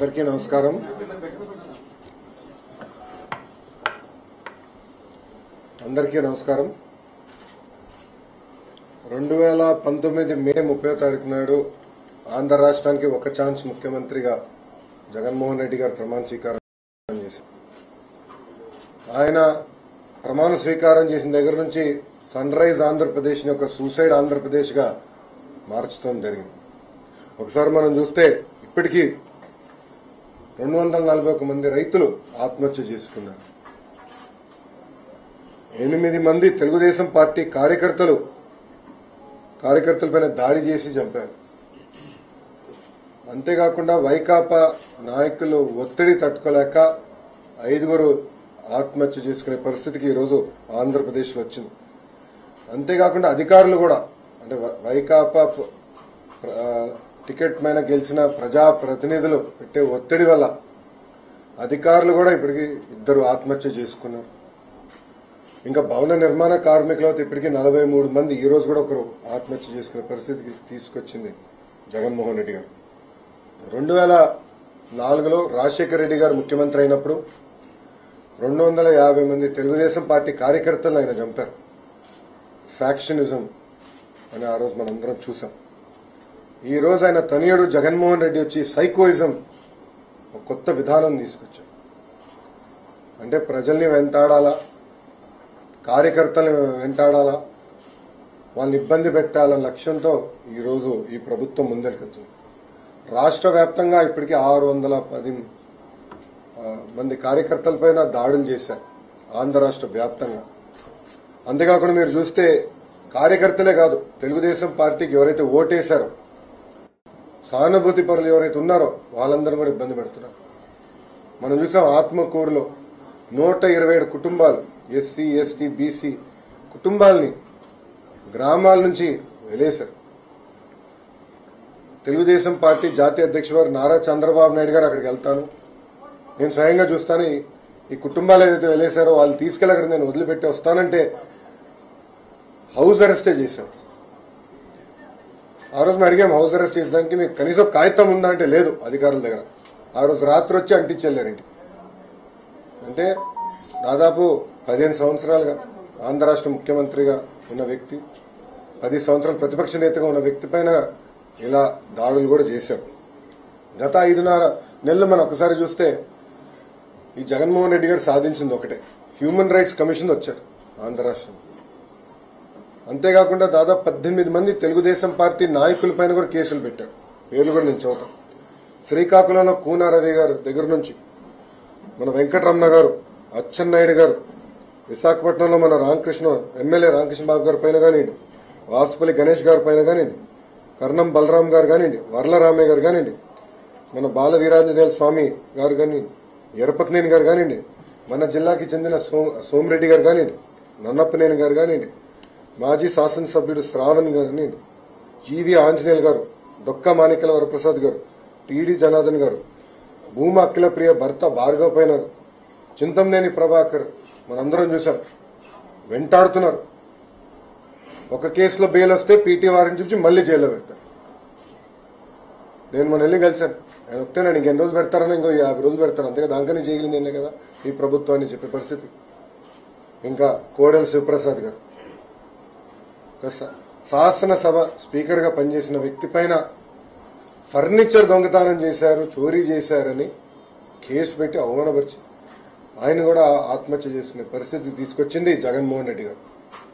అందరికీ నమస్కారం అందరికీ నమస్కారం రెండు వేల పంతొమ్మిది మే ముప్పై తారీఖు నాడు ఆంధ్ర రాష్ట్రానికి ఒక ఛాన్స్ ముఖ్యమంత్రిగా జగన్మోహన్ రెడ్డి గారు ప్రమాణ స్వీకారం చేశారు ఆయన ప్రమాణ స్వీకారం చేసిన దగ్గర నుంచి సన్ రైజ్ ఆంధ్రప్రదేశ్ ని ఒక సూసైడ్ ఆంధ్రప్రదేశ్ గా మార్చడం జరిగింది ఒకసారి మనం చూస్తే ఇప్పటికీ రెండు వందల నలభై ఒక మంది రైతులు ఆత్మహత్య చేసుకున్నారు ఎనిమిది మంది తెలుగుదేశం పార్టీ కార్యకర్తలు కార్యకర్తలపైన దాడి చేసి చంపారు అంతేకాకుండా వైకాపా నాయకులు ఒత్తిడి తట్టుకోలేక ఐదుగురు ఆత్మహత్య చేసుకునే పరిస్థితికి ఈరోజు ఆంధ్రప్రదేశ్లో వచ్చింది అంతేకాకుండా అధికారులు కూడా అంటే వై- వైకాపా ప- ప్ర- ఆ, టికెట్ మీద గెలిచిన ప్రజా ప్రతినిధులు పెట్టే ఒత్తిడి వల్ల అధికారులు కూడా ఇప్పటికి ఇద్దరు ఆత్మహత్య చేసుకున్నారు ఇంకా భవన నిర్మాణ కార్మికులు అయితే ఇప్పటికీ నలభై మూడు మంది ఈ రోజు కూడా ఒకరు ఆత్మహత్య చేసుకునే పరిస్థితికి తీసుకొచ్చింది జగన్మోహన్ రెడ్డి గారు రెండు వేల నాలుగులో రాజశేఖర రెడ్డి గారు ముఖ్యమంత్రి అయినప్పుడు రెండు వందల యాభై మంది తెలుగుదేశం పార్టీ కార్యకర్తలను ఆయన చంపారు ఫ్యాక్షనిజం అని ఆ రోజు మనందరం చూసాం ఈ రోజు ఆయన తనయుడు జగన్మోహన్ రెడ్డి వచ్చి సైకోయిజం ఒక కొత్త విధానం తీసుకొచ్చారు అంటే ప్రజల్ని వెంటాడాలా కార్యకర్తలను వెంటాడాలా వాళ్ళని ఇబ్బంది పెట్టాలన్న లక్ష్యంతో ఈరోజు ఈ ప్రభుత్వం ముందరికెళ్తుంది రాష్ట్ర వ్యాప్తంగా ఇప్పటికీ ఆరు వందల పది ఆ, మంది కార్యకర్తలపైన దాడులు చేశారు ఆంధ్ర రాష్ట్ర వ్యాప్తంగా అంతేకాకుండా మీరు చూస్తే కార్యకర్తలే కాదు తెలుగుదేశం పార్టీకి ఎవరైతే ఓటేశారో సానుభూతి పరులు ఎవరైతే ఉన్నారో వాళ్ళందరూ కూడా ఇబ్బంది పెడుతున్నారు మనం చూసాం ఆత్మకూరులో నూట ఇరవై ఏడు కుటుంబాలు ఎస్సీ ఎస్టీ బీసీ కుటుంబాల్ని గ్రామాల నుంచి వెలేశారు తెలుగుదేశం పార్టీ జాతీయ అధ్యక్షుడు వారు నారా చంద్రబాబు నాయుడు గారు అక్కడికి వెళ్తాను నేను స్వయంగా చూస్తాను ఈ- ఈ కుటుంబాలు ఏదైతే వెలేశారో వాళ్ళు తీసుకెళ్ళి అక్కడ నేను వదిలిపెట్టి వస్తానంటే హౌస్ అరెస్టే చేశారు ఆ రోజు మేము అడిగాం హౌస్ అరెస్ట్ చేసడానికి మీకు కనీసం కాగితం ఉందా అంటే లేదు అధికారుల దగ్గర ఆ రోజు రాత్రి వచ్చి అంటించెళ్ళారు ఇంటికి అంటే దాదాపు పదిహేను సంవత్సరాలుగా ఆంధ్ర రాష్ట్ర ముఖ్యమంత్రిగా ఉన్న వ్యక్తి పది సంవత్సరాలు ప్రతిపక్ష నేతగా ఉన్న వ్యక్తి పైన ఇలా దాడులు కూడా చేశారు గత ఐదున్నర నెలలు మనం ఒకసారి చూస్తే ఈ జగన్మోహన్ రెడ్డి గారు సాధించింది ఒకటే హ్యూమన్ రైట్స్ కమిషన్ వచ్చారు ఆంధ్ర రాష్ట్రం అంతేకాకుండా దాదాపు పద్దెనిమిది మంది తెలుగుదేశం పార్టీ నాయకుల పైన కూడా కేసులు పెట్టారు పేర్లు కూడా నేను చదువుతాం శ్రీకాకుళంలో కూనా రవి గారు దగ్గర నుంచి మన వెంకటరమణ గారు అచ్చెన్నాయుడు గారు విశాఖపట్నంలో మన రామకృష్ణ ఎమ్మెల్యే రామకృష్ణ బాబు గారి పైన కానివ్వండి వాసుపల్లి గణేష్ గారి పైన కానివ్వండి కర్ణం బలరాం గారు కానివ్వండి వర్లరామయ్య గారు కానివ్వండి మన బాల వీరాంజనేయ స్వామి గారు కానివ్వండి ఎరపతినేని గారు కానివ్వండి మన జిల్లాకి చెందిన సోమ- సోమిరెడ్డి గారు కానివ్వండి నన్నప్పనేని గారు కానివ్వండి మాజీ శాసనసభ్యుడు శ్రావణ్ గారు కానివ్వండి జీవి ఆంజనేయులు గారు డొక్క మాణిక్యల వరప్రసాద్ గారు టీడీ జనార్దన్ గారు భూమా అఖిలప్రియ భర్త భార్గవ్ పైన చింతంనేని ప్రభాకర్ మనందరం చూసాం వెంటాడుతున్నారు ఒక కేసులో బెయిల్ వస్తే పీటీ వారిని చూపించి మళ్ళీ జైల్లో పెడతారు నేను మన వెళ్ళి కలిశాను ఆయన వస్తే నేను ఇంకెన్ని రోజులు పెడతారని ఇంకో యాభై రోజులు పెడతారు అంతేగా దానికని చేయగలిగింది ఏంలే కదా ఈ ప్రభుత్వాన్ని చెప్పే పరిస్థితి ఇంకా కోడెల శివప్రసాద్ గారు ఒక శా- శాసనసభ స్పీకర్ గా పనిచేసిన వ్యక్తి పైన ఫర్నిచర్ దొంగతనం చేశారు చోరీ చేశారని కేసు పెట్టి అవమానపరిచి ఆయన కూడా ఆత్మహత్య చేసుకునే పరిస్థితి తీసుకొచ్చింది జగన్మోహన్ రెడ్డి గారు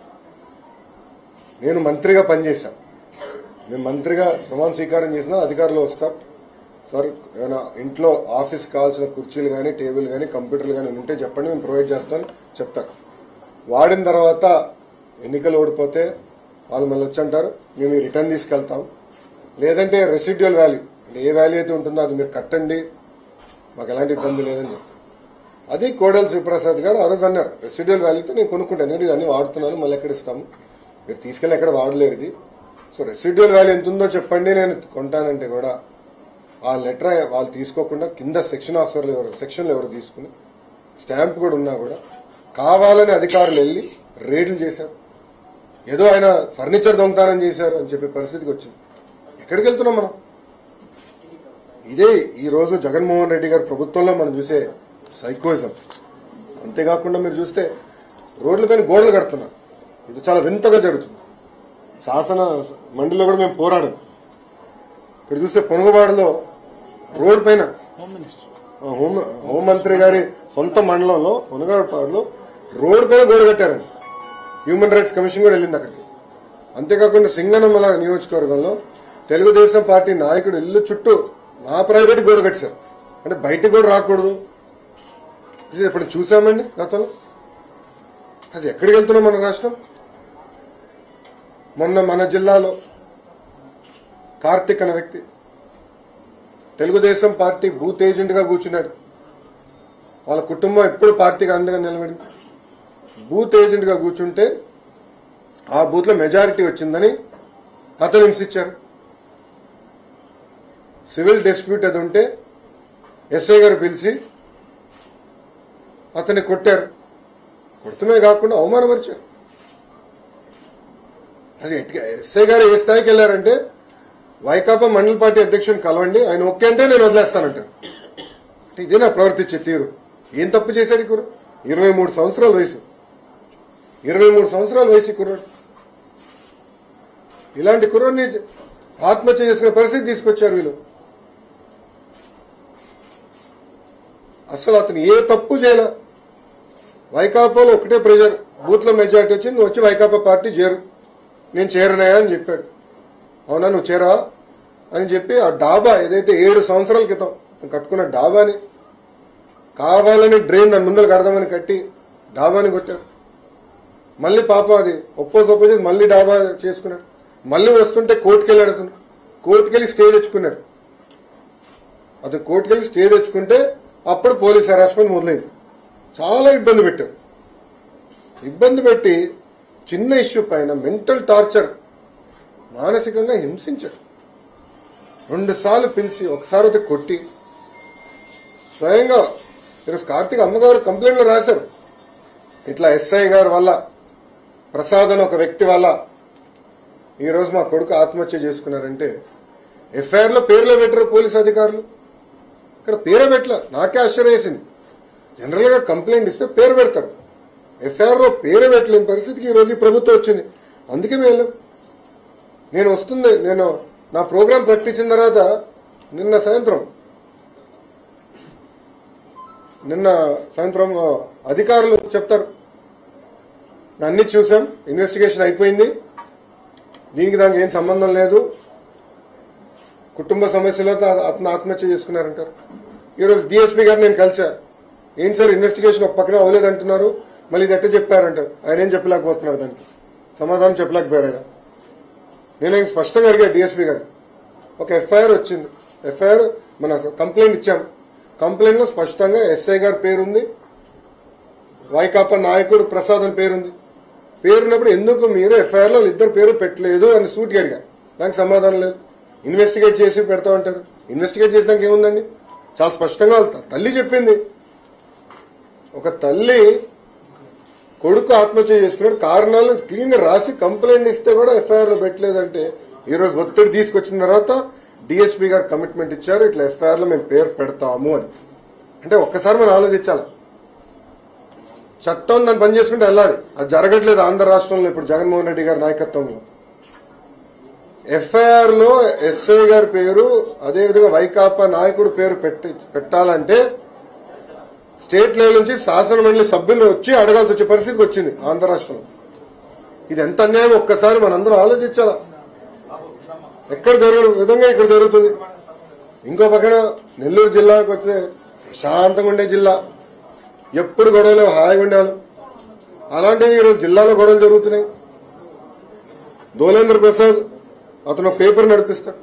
నేను మంత్రిగా పనిచేశాను మేము మంత్రిగా ప్రమాణ స్వీకారం చేసినా అధికారులు వస్తారు సార్ ఏమైనా ఇంట్లో ఆఫీస్ కావాల్సిన కుర్చీలు కానీ టేబుల్ కానీ కంప్యూటర్లు కానీ ఉంటే చెప్పండి మేము ప్రొవైడ్ చేస్తామని చెప్తారు వాడిన తర్వాత ఎన్నికలు ఓడిపోతే వాళ్ళు మళ్ళీ వచ్చి అంటారు మేము ఈ రిటర్న్ తీసుకెళ్తాం లేదంటే రెసిడ్యువల్ వాల్యూ అంటే ఏ వాల్యూ అయితే ఉంటుందో అది మీరు కట్టండి మాకు ఎలాంటి ఇబ్బంది లేదని చెప్తారు అది కోడెల శివప్రసాద్ గారు ఆ రోజు అన్నారు రెసిడ్యువల్ వాల్యూతో నేను కొనుక్కుంటాను ఎందుకంటే ఇవన్నీ వాడుతున్నాను మళ్ళీ ఎక్కడ ఇస్తాము మీరు తీసుకెళ్ళి ఎక్కడ వాడలేరు ఇది సో రెసిడ్యువల్ వాల్యూ ఎంత ఉందో చెప్పండి నేను కొంటానంటే కూడా ఆ లెటర్ వాళ్ళు తీసుకోకుండా కింద సెక్షన్ ఆఫీసర్లు ఎవరు సెక్షన్లు ఎవరు తీసుకుని స్టాంప్ కూడా ఉన్నా కూడా కావాలని అధికారులు వెళ్ళి రేడ్లు చేశారు ఏదో ఆయన ఫర్నిచర్ దొంగతనం చేశారు అని చెప్పే పరిస్థితికి వచ్చింది ఎక్కడికి వెళ్తున్నాం మనం ఇదే ఈ రోజు జగన్మోహన్ రెడ్డి గారి ప్రభుత్వంలో మనం చూసే సైకోయిజం అంతేకాకుండా మీరు చూస్తే రోడ్లపైన గోడలు కడుతున్నారు ఇది చాలా వింతగా జరుగుతుంది శాసన మండలిలో కూడా మేము పోరాడాం ఇక్కడ చూస్తే పొనుగుబాడులో రోడ్ పైన హోమ్ మినిస్టర్ ఆ హోం హోంమంత్రి గారి సొంత మండలంలో మునగాడుపాడులో రోడ్డు పైన గోడ కట్టారండి హ్యూమన్ రైట్స్ కమిషన్ కూడా వెళ్ళింది అక్కడికి అంతేకాకుండా సింగనమల నియోజకవర్గంలో తెలుగుదేశం పార్టీ నాయకుడు ఇల్లు చుట్టూ నా ప్రైవేట్ గోడ కట్టారు అంటే బయటికి కూడా రాకూడదు ఇది ఎప్పుడు చూసామండి గతంలో అది ఎక్కడికి వెళ్తున్నాం మన రాష్ట్రం మొన్న మన జిల్లాలో కార్తిక్ అనే వ్యక్తి తెలుగుదేశం పార్టీ బూత్ ఏజెంట్ గా కూర్చున్నాడు వాళ్ళ కుటుంబం ఎప్పుడు పార్టీకి అండగా నిలబడింది బూత్ ఏజెంట్ గా కూర్చుంటే ఆ బూత్ లో మెజారిటీ వచ్చిందని అతను హింసించారు సివిల్ డిస్ప్యూట్ అది ఉంటే ఎస్ఐ గారు పిలిచి అతన్ని కొట్టారు కొడుతమే కాకుండా అవమానపరిచారు అది ఎట్టిగా ఎస్ఐ గారు ఏ స్థాయికి వెళ్ళారంటే వైకాపా మండల పార్టీ అధ్యక్షుడిని కలవండి ఆయన ఓకే అంటే నేను వదిలేస్తానంటారు అంటే ఇదే నా ప్రవర్తించే తీరు ఏం తప్పు చేశాడు ఈ కుర్ర ఇరవై మూడు సంవత్సరాల వయసు ఇరవై మూడు సంవత్సరాల వయసు ఈ కుర్రాడు ఇలాంటి కుర్రాడిని ఆత్మహత్య చేసుకునే పరిస్థితి తీసుకొచ్చారు వీళ్ళు అసలు అతను ఏ తప్పు చేయలే వైకాపాలో ఒకటే ప్రెజర్ బూత్ లో మెజార్టీ వచ్చింది నువ్వు వచ్చి వైకాపా పార్టీ చేరు నేను చేరనాయా అని చెప్పాడు అవునా నువ్వు చేరా అని చెప్పి ఆ డాబా ఏదైతే ఏడు సంవత్సరాల క్రితం అతను కట్టుకున్న డాబాని కావాలని డ్రైన్ దాని ముందర కడదామని కట్టి డాబాని కొట్టారు మళ్ళీ పాపం అది ఒప్పోజ్ ఒప్పోజ్ మళ్ళీ డాబా చేసుకున్నాడు మళ్ళీ వస్తుంటే కోర్టుకి వెళ్ళాడు అతను కోర్టుకి వెళ్ళి స్టే తెచ్చుకున్నాడు అతను కోర్టుకి వెళ్ళి స్టే తెచ్చుకుంటే అప్పుడు పోలీస్ హెరాస్మెంట్ మొదలైంది చాలా ఇబ్బంది పెట్టారు ఇబ్బంది పెట్టి చిన్న ఇష్యూ పైన మెంటల్ టార్చర్ మానసికంగా హింసించారు రెండు సార్లు పిలిచి ఒకసారి అయితే కొట్టి స్వయంగా ఈరోజు కార్తీక్ అమ్మగారు కంప్లైంట్లో రాశారు ఇట్లా ఎస్ఐ గారి వల్ల ప్రసాద్ అని ఒక వ్యక్తి వల్ల ఈరోజు మా కొడుకు ఆత్మహత్య చేసుకున్నారంటే ఎఫ్ఐఆర్ లో పేర్లో పెట్టారు పోలీస్ అధికారులు ఇక్కడ పేరే పెట్టలే నాకే ఆశ్చర్యం వేసింది జనరల్ గా కంప్లైంట్ ఇస్తే పేరు పెడతారు ఎఫ్ఐఆర్ లో పేరు పెట్టలేని పరిస్థితికి ఈ రోజు ఈ ప్రభుత్వం వచ్చింది అందుకే మేము నేను వస్తుంది నేను నా ప్రోగ్రాం ప్రకటించిన తర్వాత నిన్న సాయంత్రం నిన్న సాయంత్రం ఆ, అధికారులు చెప్తారు అన్ని చూసాం ఇన్వెస్టిగేషన్ అయిపోయింది దీనికి దానికి ఏం సంబంధం లేదు కుటుంబ సమస్యలతో అతను ఆత్మహత్య చేసుకున్నారంటారు ఈరోజు డిఎస్పీ గారు నేను కలిసా ఏంటి సార్ ఇన్వెస్టిగేషన్ ఒక పక్కన అవ్వలేదు అంటున్నారు మళ్ళీ ఇది ఎట్ట చెప్పారంటారు ఆయన ఏం చెప్పలేకపోతున్నారు దానికి సమాధానం చెప్పలేకపోయారు ఆయన నేను ఆయన స్పష్టంగా అడిగా డిఎస్పీ గారు ఒక ఎఫ్ఐఆర్ వచ్చింది ఎఫ్ఐఆర్ మన కంప్లైంట్ ఇచ్చాం కంప్లైంట్ లో స్పష్టంగా ఎస్ఐ గారి పేరుంది వైకాపా నాయకుడు ప్రసాద్ అని పేరుంది పేరున్నప్పుడు ఎందుకు మీరు ఎఫ్ఐఆర్ లో ఇద్దరు పేరు పెట్టలేదు అని సూటిగా అడిగా దానికి సమాధానం లేదు ఇన్వెస్టిగేట్ చేసి పెడతా ఉంటారు ఇన్వెస్టిగేట్ చేసాక ఏముందండి చాలా స్పష్టంగా వాళ్ళ త- తల్లి చెప్పింది ఒక తల్లి కొడుకు ఆత్మహత్య చేసుకున్నాడు కారణాలు క్లీన్ గా రాసి కంప్లైంట్ ఇస్తే కూడా ఎఫ్ఐఆర్ లో పెట్టలేదంటే ఈ రోజు ఒత్తిడి తీసుకొచ్చిన తర్వాత డిఎస్పీ గారు కమిట్మెంట్ ఇచ్చారు ఇట్లా ఎఫ్ఐఆర్ లో మేము పేరు పెడతాము అని అంటే ఒక్కసారి మనం ఆలోచించాలి చట్టం దాన్ని పని చేసుకుంటే వెళ్ళాలి అది జరగట్లేదు ఆంధ్ర రాష్ట్రంలో ఇప్పుడు జగన్మోహన్ రెడ్డి గారి నాయకత్వంలో ఎఫ్ఐఆర్ లో ఎస్ఐ గారి పేరు అదేవిధంగా వైకాపా నాయకుడు పేరు పెట్టి పెట్టాలంటే స్టేట్ లెవెల్ నుంచి శాసన మండలి సభ్యులు వచ్చి అడగాల్సి వచ్చే పరిస్థితికి వచ్చింది ఆంధ్ర రాష్ట్రంలో ఇది ఎంత అన్యాయం ఒక్కసారి మనందరం ఆలోచించాలా ఎక్కడ జరగని విధంగా ఇక్కడ జరుగుతుంది ఇంకో పక్కన నెల్లూరు జిల్లాకు వస్తే శాంతంగా ఉండే జిల్లా ఎప్పుడు గొడవలు హాయిగా ఉండేవాళ్ళు అలాంటివి ఈరోజు జిల్లాలో గొడవలు జరుగుతున్నాయి దోలేంద్ర ప్రసాద్ అతను ఒక పేపర్ నడిపిస్తాడు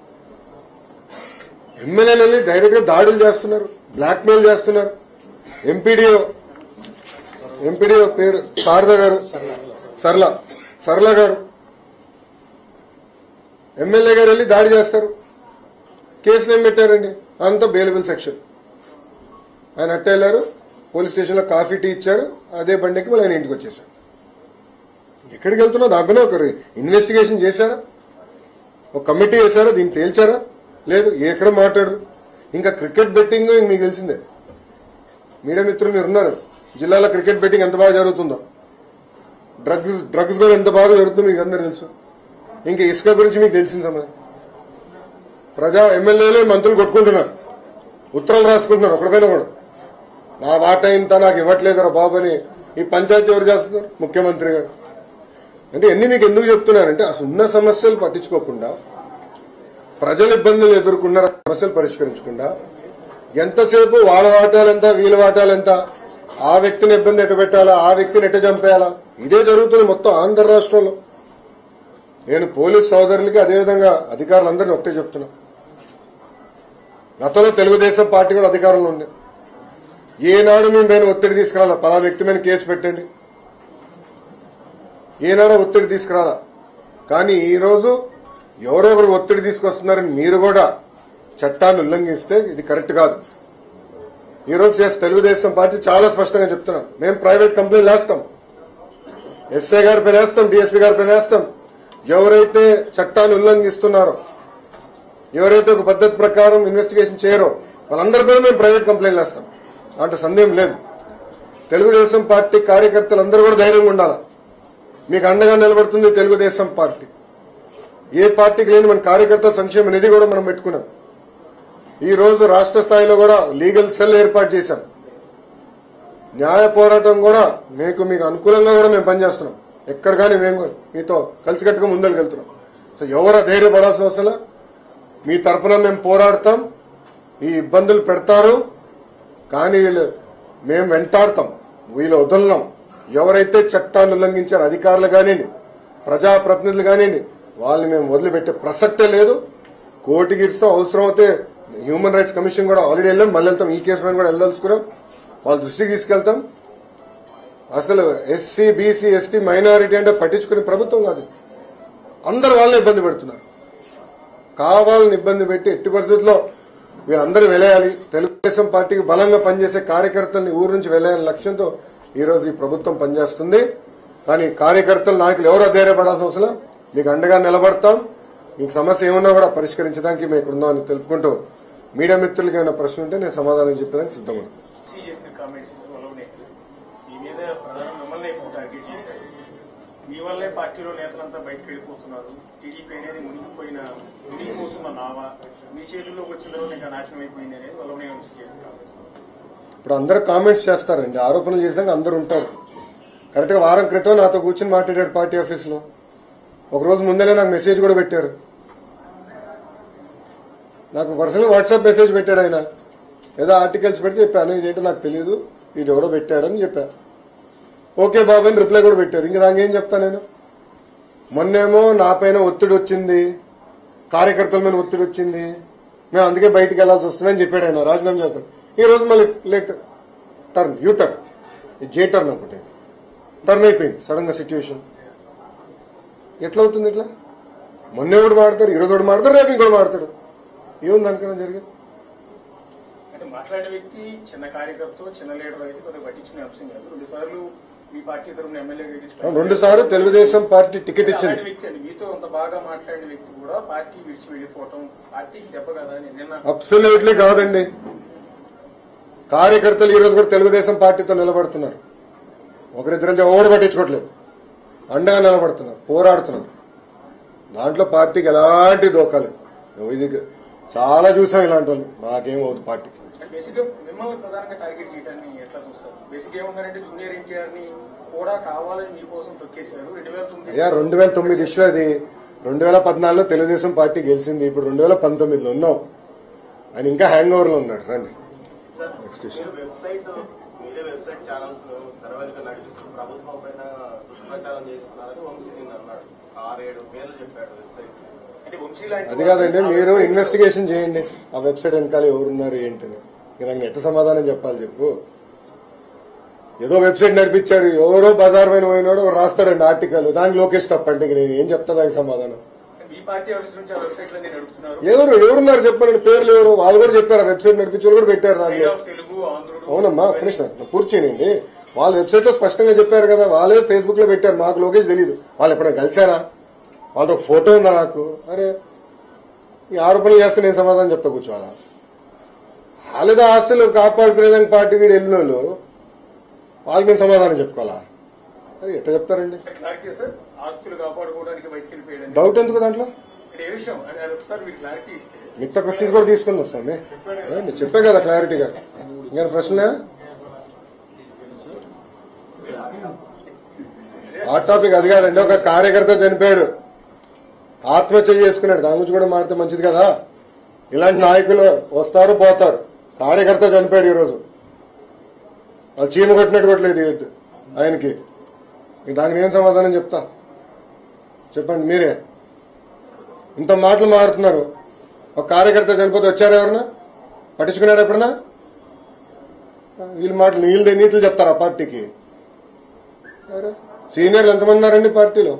ఎమ్మెల్యేలు వెళ్ళి డైరెక్ట్ గా దాడులు చేస్తున్నారు బ్లాక్ మెయిల్ చేస్తున్నారు ఎంపీడీఓ ఎంపీడీఓ పేరు శారద గారు సరళ సరళ గారు ఎమ్మెల్యే గారు వెళ్ళి దాడి చేస్తారు కేసులు ఏం పెట్టారండి అంతా బెయిలబుల్ సెక్షన్ ఆయన అట్ట వెళ్ళారు పోలీస్ స్టేషన్లో కాఫీ టీ ఇచ్చారు అదే బండికి మళ్ళీ ఆయన ఇంటికి వచ్చేసారు ఎక్కడికి వెళ్తున్నా దాంట్లోనే ఒకరు ఇన్వెస్టిగేషన్ చేశారా ఒక కమిటీ వేశారా దీన్ని తేల్చారా లేదు ఎక్కడ మాట్లాడరు ఇంకా క్రికెట్ బెట్టింగ్ మీకు తెలిసిందే మీడియా మిత్రులు మీరు ఉన్నారు జిల్లాలో క్రికెట్ బెట్టింగ్ ఎంత బాగా జరుగుతుందో డ్రగ్స్ డ్రగ్స్ కూడా ఎంత బాగా జరుగుతుందో మీకు అందరూ తెలుసు ఇంకా ఇసుక గురించి మీకు తెలిసిన సమాధానం ప్రజా ఎమ్మెల్యేలు మంత్రులు కొట్టుకుంటున్నారు ఉత్తరాలు రాసుకుంటున్నారు ఒకటిపైన కూడా నా వాటా ఇంత నాకు ఇవ్వట్లేదురా బాబు అని ఈ పంచాయతీ ఎవరు చేస్తున్నారు ముఖ్యమంత్రి గారు అంటే ఎన్ని మీకు ఎందుకు చెప్తున్నారంటే అసలు ఉన్న సమస్యలు పట్టించుకోకుండా ప్రజలు ఇబ్బందులు ఎదుర్కొన్న సమస్యలు పరిష్కరించకుండా ఎంతసేపు వాళ్ళ వాటాలెంత వీళ్ళ వాటాలెంత ఆ వ్యక్తిని ఇబ్బంది ఎట్ట పెట్టాలా ఆ వ్యక్తిని ఎట్ట చంపేయాలా ఇదే జరుగుతుంది మొత్తం ఆంధ్ర రాష్ట్రంలో నేను పోలీస్ సోదరులకి అదేవిధంగా అధికారులందరినీ ఒకటే చెప్తున్నా గతంలో తెలుగుదేశం పార్టీ కూడా అధికారంలో ఉంది ఏనాడు మీ పైన ఒత్తిడి తీసుకురాలా పలా వ్యక్తి మీద కేసు పెట్టండి ఏనాడో ఒత్తిడి తీసుకురాలా కానీ ఈ రోజు ఎవరో ఒకరు ఒత్తిడి తీసుకొస్తున్నారని మీరు కూడా చట్టాన్ని ఉల్లంఘిస్తే ఇది కరెక్ట్ కాదు ఈ రోజు చేసి తెలుగుదేశం పార్టీ చాలా స్పష్టంగా చెప్తున్నాం మేము ప్రైవేట్ కంపెనీలు వేస్తాం ఎస్ఐ గారి పైన వేస్తాం డిఎస్పీ గారి పైన వేస్తాం ఎవరైతే చట్టాన్ని ఉల్లంఘిస్తున్నారో ఎవరైతే ఒక పద్ధతి ప్రకారం ఇన్వెస్టిగేషన్ చేయరో వాళ్ళందరిపైన మేము ప్రైవేట్ కంప్లైంట్లు వేస్తాం దాంట్లో సందేహం లేదు తెలుగుదేశం పార్టీ కార్యకర్తలందరూ కూడా ధైర్యంగా ఉండాలి మీకు అండగా నిలబడుతుంది తెలుగుదేశం పార్టీ ఏ పార్టీకి లేని మన కార్యకర్తల సంక్షేమ నిధి కూడా మనం పెట్టుకున్నాం ఈ రోజు రాష్ట్ర స్థాయిలో కూడా లీగల్ సెల్ ఏర్పాటు చేశాం న్యాయ పోరాటం కూడా మీకు మీకు అనుకూలంగా కూడా మేము పనిచేస్తున్నాం ఎక్కడ కానీ మేము కూడా మీతో కలిసికట్టుగా ముందరికి వెళ్తున్నాం సో ఎవరు ధైర్యపడాల్సిన అవసరం లే. మీ తరఫున మేము పోరాడతాం ఈ ఇబ్బందులు పెడతారు కానీ వీళ్ళు మేము వెంటాడతాం వీళ్ళు వదలనాం ఎవరైతే చట్టాన్ని ఉల్లంఘించారో అధికారులు కానివ్వండి ప్రజాప్రతినిధులు కానివ్వండి వాళ్ళని మేము వదిలిపెట్టే ప్రసక్తే లేదు కోర్టుకి ఇస్తాం అవసరం అయితే హ్యూమన్ రైట్స్ కమిషన్ కూడా ఆల్రెడీ వెళ్ళాం మళ్ళీ వెళ్తాం ఈ కేసు మీద కూడా వెళ్ళదలుచుకున్నాం వాళ్ళ దృష్టికి తీసుకెళ్తాం అసలు ఎస్సీ బీసీ ఎస్టీ మైనారిటీ అంటే పట్టించుకునే ప్రభుత్వం కాదు అందరు వాళ్ళని ఇబ్బంది పెడుతున్నారు కావాలని ఇబ్బంది పెట్టి ఎట్టి పరిస్థితుల్లో వీళ్ళందరూ వెలేయాలి తెలుగుదేశం పార్టీకి బలంగా పనిచేసే కార్యకర్తల్ని ఊరు నుంచి వెలేయాలని లక్ష్యంతో ఈ రోజు ఈ ప్రభుత్వం పనిచేస్తుంది కానీ కార్యకర్తలు నాయకులు ఎవరో ధైర్యపడాల్సిన అవసరం మీకు అండగా నిలబడతాం మీకు సమస్య ఏమన్నా కూడా పరిష్కరించడానికి మేము ఇక్కడ ఉన్నామని తెలుపుకుంటూ మీడియా మిత్రులకి ఏమైనా ప్రశ్న ఉంటే నేను సమాధానం చెప్పడానికి సిద్ధమన్నా సీ చేసిన కామెంట్స్ వల్లనే మీ మీద ప్రధాని మిమ్మల్ని ఎక్కువ టార్గెట్ చేశారు మీ వల్లే పార్టీలో నేతలంతా బయటకు వెళ్ళిపోతున్నారు టీడీపీ అనేది మునిగిపోయిన మునిగిపోతున్న నావా మీ చేతుల్లోకి వచ్చిన తర్వాత ఇంకా నాశనం అయిపోయింది అనేది వల్లనే వంశీ చేసిన కామెంట్స్ ఇప్పుడు అందరూ కామెంట్స్ చేస్తారండి ఆరోపణలు చేసాక అందరూ ఉంటారు కరెక్ట్ గా వారం క్రితం నాతో కూర్చొని మాట్లాడాడు పార్టీ ఆఫీస్ లో ఒక రోజు ముందరే నాకు మెసేజ్ కూడా పెట్టారు నాకు పర్సనల్ వాట్సాప్ మెసేజ్ పెట్టాడు ఆయన ఏదో ఆర్టికల్స్ పెడితే చెప్పాను ఇదేంటో నాకు తెలియదు ఇది ఎవరో పెట్టాడని చెప్పా ఓకే బాబు అని రిప్లై కూడా పెట్టారు ఇంకా నాకేం చెప్తా నేను మొన్నేమో నా పైన ఒత్తిడి వచ్చింది కార్యకర్తల మీద ఒత్తిడి వచ్చింది మేము అందుకే బయటికి వెళ్లాల్సి వస్తుందని చెప్పాడు ఆయన రాజీనామా చేస్తాను ఈ రోజు మళ్ళీ late turn U turn J turn అనుకుంటే టర్న్ అయిపోయింది సడన్ గా సిచ్యువేషన్ ఎట్లా అవుతుంది ఇట్లా మొన్న ఒకటి మాడతారు ఈ రోజు ఒకటి మాడతారు రేపు ఇంకోటి మాడతాడు ఏముంది అనుకున్నా జరిగింది అంటే మాట్లాడిన వ్యక్తి చిన్న కార్యకర్త చిన్న లీడర్ అయితే కొద్దిగా పట్టించుకునే అంశం కాదు రెండు సార్లు మీ పార్టీ తరఫున ఎమ్మెల్యేగా రెండు సార్లు తెలుగుదేశం పార్టీ టికెట్ ఇచ్చింది అలాంటి వ్యక్తి అండి మీతో అంత బాగా మాట్లాడిన వ్యక్తి కూడా పార్టీ విడిచి వెళ్ళిపోవటం పార్టీకి దెబ్బ కదా అని నిన్న అబ్సల్యూట్లీ కాదండి కార్యకర్తలు ఈ రోజు కూడా తెలుగుదేశం పార్టీతో నిలబడుతున్నారు ఒకరిద్దరు ఎవరు పట్టించుకోవట్లేదు అండగా నిలబడుతున్నారు పోరాడుతున్నారు దాంట్లో పార్టీకి ఎలాంటి దోకాలేదు ఇది చాలా చూసాం ఇలాంటి వాళ్ళు నాకేం అవుతుంది పార్టీకి బేసిక్ గా మిమ్మల్ని ప్రధానంగా టార్గెట్ చేయడాన్ని ఎట్లా చూస్తారు బేసిక్ ఏమన్నారంటే జూనియర్ ఎన్టీఆర్ ని కూడా కావాలని మీకోసం తొక్కేశారు రెండు వేల తొమ్మిది అయ్యా రెండు వేల తొమ్మిది ఇష్యూ అది రెండు వేల పద్నాలుగులో తెలుగుదేశం పార్టీ గెలిచింది ఇప్పుడు రెండు వేల పంతొమ్మిదిలో ఉన్నాం ఆయన ఇంకా హ్యాంగ్ ఓవర్ లో ఉన్నాడు రండి నెక్స్ట్ ఇష్యూ మీరు వెబ్సైట్ మీరే వెబ్సైట్ ఛానల్స్ తెరవెనుక నడిపిస్తూ ప్రభుత్వం పైన దుష్ప్రచారం చేస్తున్నారని వంశీ నిన్న అన్నాడు ఆరేడు పేర్లు చెప్పాడు వెబ్సైట్ అంటే వంశీ లాంటి అది కాదండి మీరు ఇన్వెస్టిగేషన్ చేయండి ఆ వెబ్సైట్ వెనకాల ఎవరున్నారు ఏంటని ఇక నాకు ఎట్ట సమాధానం చెప్పాలి చెప్పు ఏదో వెబ్సైట్ నడిపించాడు ఎవరో బజార్ పైన పోయినాడు ఒకడు రాస్తాడండి ఆర్టికల్ దానికి లోకేష్ తప్పంటే ఇక నేను ఏం చెప్తా దానికి సమాధానం మీ పార్టీ ఆఫీస్ నుంచి ఆ వెబ్సైట్ లన్నీ నడుపుతున్నారు ఎవరు ఎవరున్నారు చెప్పండి పేర్లు ఎవరు వాళ్ళు కూడా చెప్పారు ఆ వెబ్సైట్ నడిపించి వాళ్ళు కూడా పెట్టారు నాకు Pride of తెలుగు ఆంధ్రుడు అవునమ్మా కృష్ణ పూర్తి చేయండి వాళ్ళ వెబ్సైట్ లో స్పష్టంగా చెప్పారు కదా వాళ్ళే ఫేస్బుక్ లో పెట్టారు మాకు లోకేష్ తెలియదు వాళ్ళు ఎప్పుడైనా కలిసారా వాళ్ళతో ఒక ఫోటో ఉందా నాకు అరే ఈ ఆరోపణలు చేస్తే నేను సమాధానం చెప్తా కూర్చోవాలా వాళ్ళేదో ఆస్తులు కాపాడుకునేదానికి పార్టీ వీడు వెళ్ళిన వాళ్ళు వాళ్ళకి నేను సమాధానం చెప్పుకోవాలా మరి ఎట్లా చెప్తారండి క్లారిటీ సార్ ఆస్తులు కాపాడుకోవడానికి బయటికి వెళ్ళిపోయాడు డౌట్ ఎందుకు దాంట్లో ఇక్కడ ఏ విషయం అని అది ఒకసారి మీరు క్లారిటీ ఇస్తే మిగతా క్వశ్చన్స్ కూడా తీసుకుని వస్తామే నేను చెప్పే కదా క్లారిటీగా ఇంకా ప్రశ్నలే ఆ టాపిక్ అది కాదండి ఒక కార్యకర్త చనిపోయాడు ఆత్మహత్య చేసుకున్నాడు దాని గురించి కూడా మాడితే మంచిది కదా ఇలాంటి నాయకులు వస్తారు పోతారు కార్యకర్త చనిపోయాడు ఈరోజు వాళ్ళు చీమ కొట్టినట్టు కొట్టలేదు ఇది ఆయనకి ఇంక దానికి నేను సమాధానం చెప్తా చెప్పండి మీరే ఇంత మాటలు మాడుతున్నారు ఒక కార్యకర్త చనిపోతే వచ్చారు ఎవరన్నా పట్టించుకున్నాడు ఎప్పుడన్నా వీళ్ళ మాటలు వీళ్ళ నీతులు చెప్తారా పార్టీకి ఎవరు? సీనియర్లు ఎంతమంది ఉన్నారండి పార్టీలో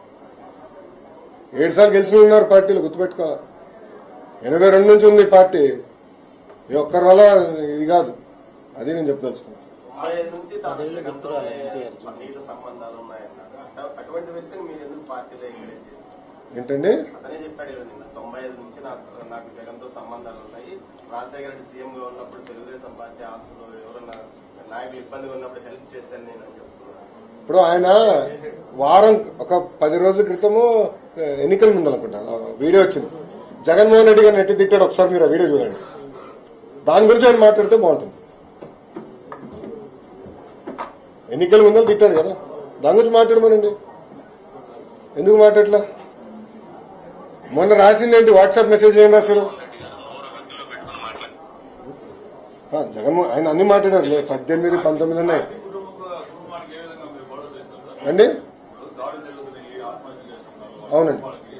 ఏడు సార్లు గెలిచిన ఉన్నారు పార్టీలో గుర్తుపెట్టుకోవాలి ఎనభై రెండు నుంచి ఉంది పార్టీ ఈ ఒక్కరి వల్ల ఇది కాదు అది నేను చెప్పదలుచుకున్నాను తొంభై ఐదు నుంచి తాను జగన్తోనే సన్నిహిత సంబంధాలు ఉన్నాయన్నారు అట- అటువంటి వ్యక్తిని మీరు ఎందుకు పార్టీలో ఎంకరేజ్ చేస్తారు ఏంటండి అతనే చెప్పాడు కదా నిన్న తొంభై ఐదు నుంచి నాకు నాకు జగన్తో సంబంధాలు ఉన్నాయి రాజశేఖర రెడ్డి సీఎం గా ఉన్నప్పుడు తెలుగుదేశం పార్టీ ఆస్తులు ఎవరన్నా నాయకులు ఇబ్బందిగా ఉన్నప్పుడు హెల్ప్ చేశాను నేను అని చెప్తున్నాను ఇప్పుడు ఆయన వారం ఒక పది రోజుల క్రితము ఎన్నికల ముందు అనుకుంటా ఆ వీడియో వచ్చింది జగన్మోహన్ రెడ్డి గారిని ఎట్టి తిట్టాడు ఒకసారి మీరు ఆ వీడియో చూడండి దాని గురించి ఆయన మాట్లాడితే బాగుంటుంది ఎన్నికల ముందర తిట్టాడు కదా దాని గురించి మాట్లాడమనండి ఎందుకు మాట్లాడలా మొన్న రాసింది ఏంటి వాట్సాప్ మెసేజ్ ఏం రాశారు ఆ, జగన్మోహన్ ఆయన అన్ని మాట్లాడారు లే పద్దెనిమిది పంతొమ్మిది ఉన్నాయి అండి అవునండి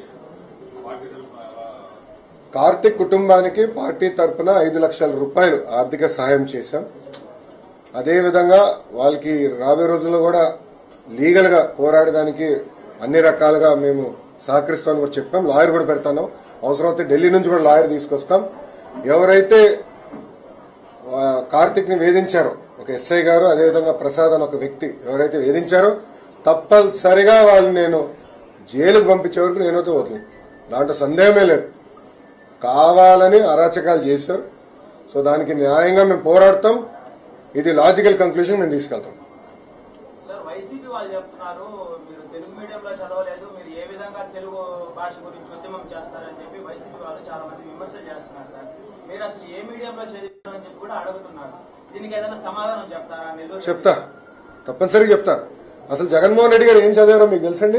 కార్తిక్ కుటుంబానికి పార్టీ తరపున ఐదు లక్షల రూపాయలు ఆర్థిక సహాయం చేశాం అదేవిధంగా వాళ్ళకి రాబోయే రోజుల్లో కూడా లీగల్ గా పోరాడడానికి అన్ని రకాలుగా మేము సహకరిస్తామని కూడా చెప్పాం లాయర్ కూడా పెడతాను అవసరమైతే ఢిల్లీ నుంచి కూడా లాయర్ తీసుకొస్తాం ఎవరైతే ఆ, కార్తిక్ ని వేధించారో ఒక ఎస్ఐ గారు అదేవిధంగా ప్రసాద్ అని ఒక వ్యక్తి ఎవరైతే వేధించారో తప్పనిసరిగా వాళ్ళు నేను జైలుకు పంపించే వరకు నేనైతే వదలను దాంట్లో సందేహమే లేదు కావాలని అరాచకాలు చేశారు సో దానికి న్యాయంగా మేము పోరాడతాం ఇది లాజికల్ కంక్లూజన్ మేము తీసుకెళ్తాం సార్ వైసీపీ వాళ్ళు చెప్తున్నారు మీరు తెలుగు మీడియంలో చదవలేదు మీరు ఏ విధంగా తెలుగు భాష గురించి ఉద్యమం చేస్తారని చెప్పి వైసీపీ వాళ్ళు చాలా మంది విమర్శలు చేస్తున్నారు సార్ మీరు అసలు ఏ మీడియంలో చదివారని చెప్పి కూడా అడుగుతున్నారు దీనికి ఏదైనా సమాధానం చెప్తారా నెల్లూరు చెప్తా తప్పనిసరిగా చెప్తా అసలు జగన్మోహన్ రెడ్డి గారు ఏం చదివారో మీకు తెలుసండి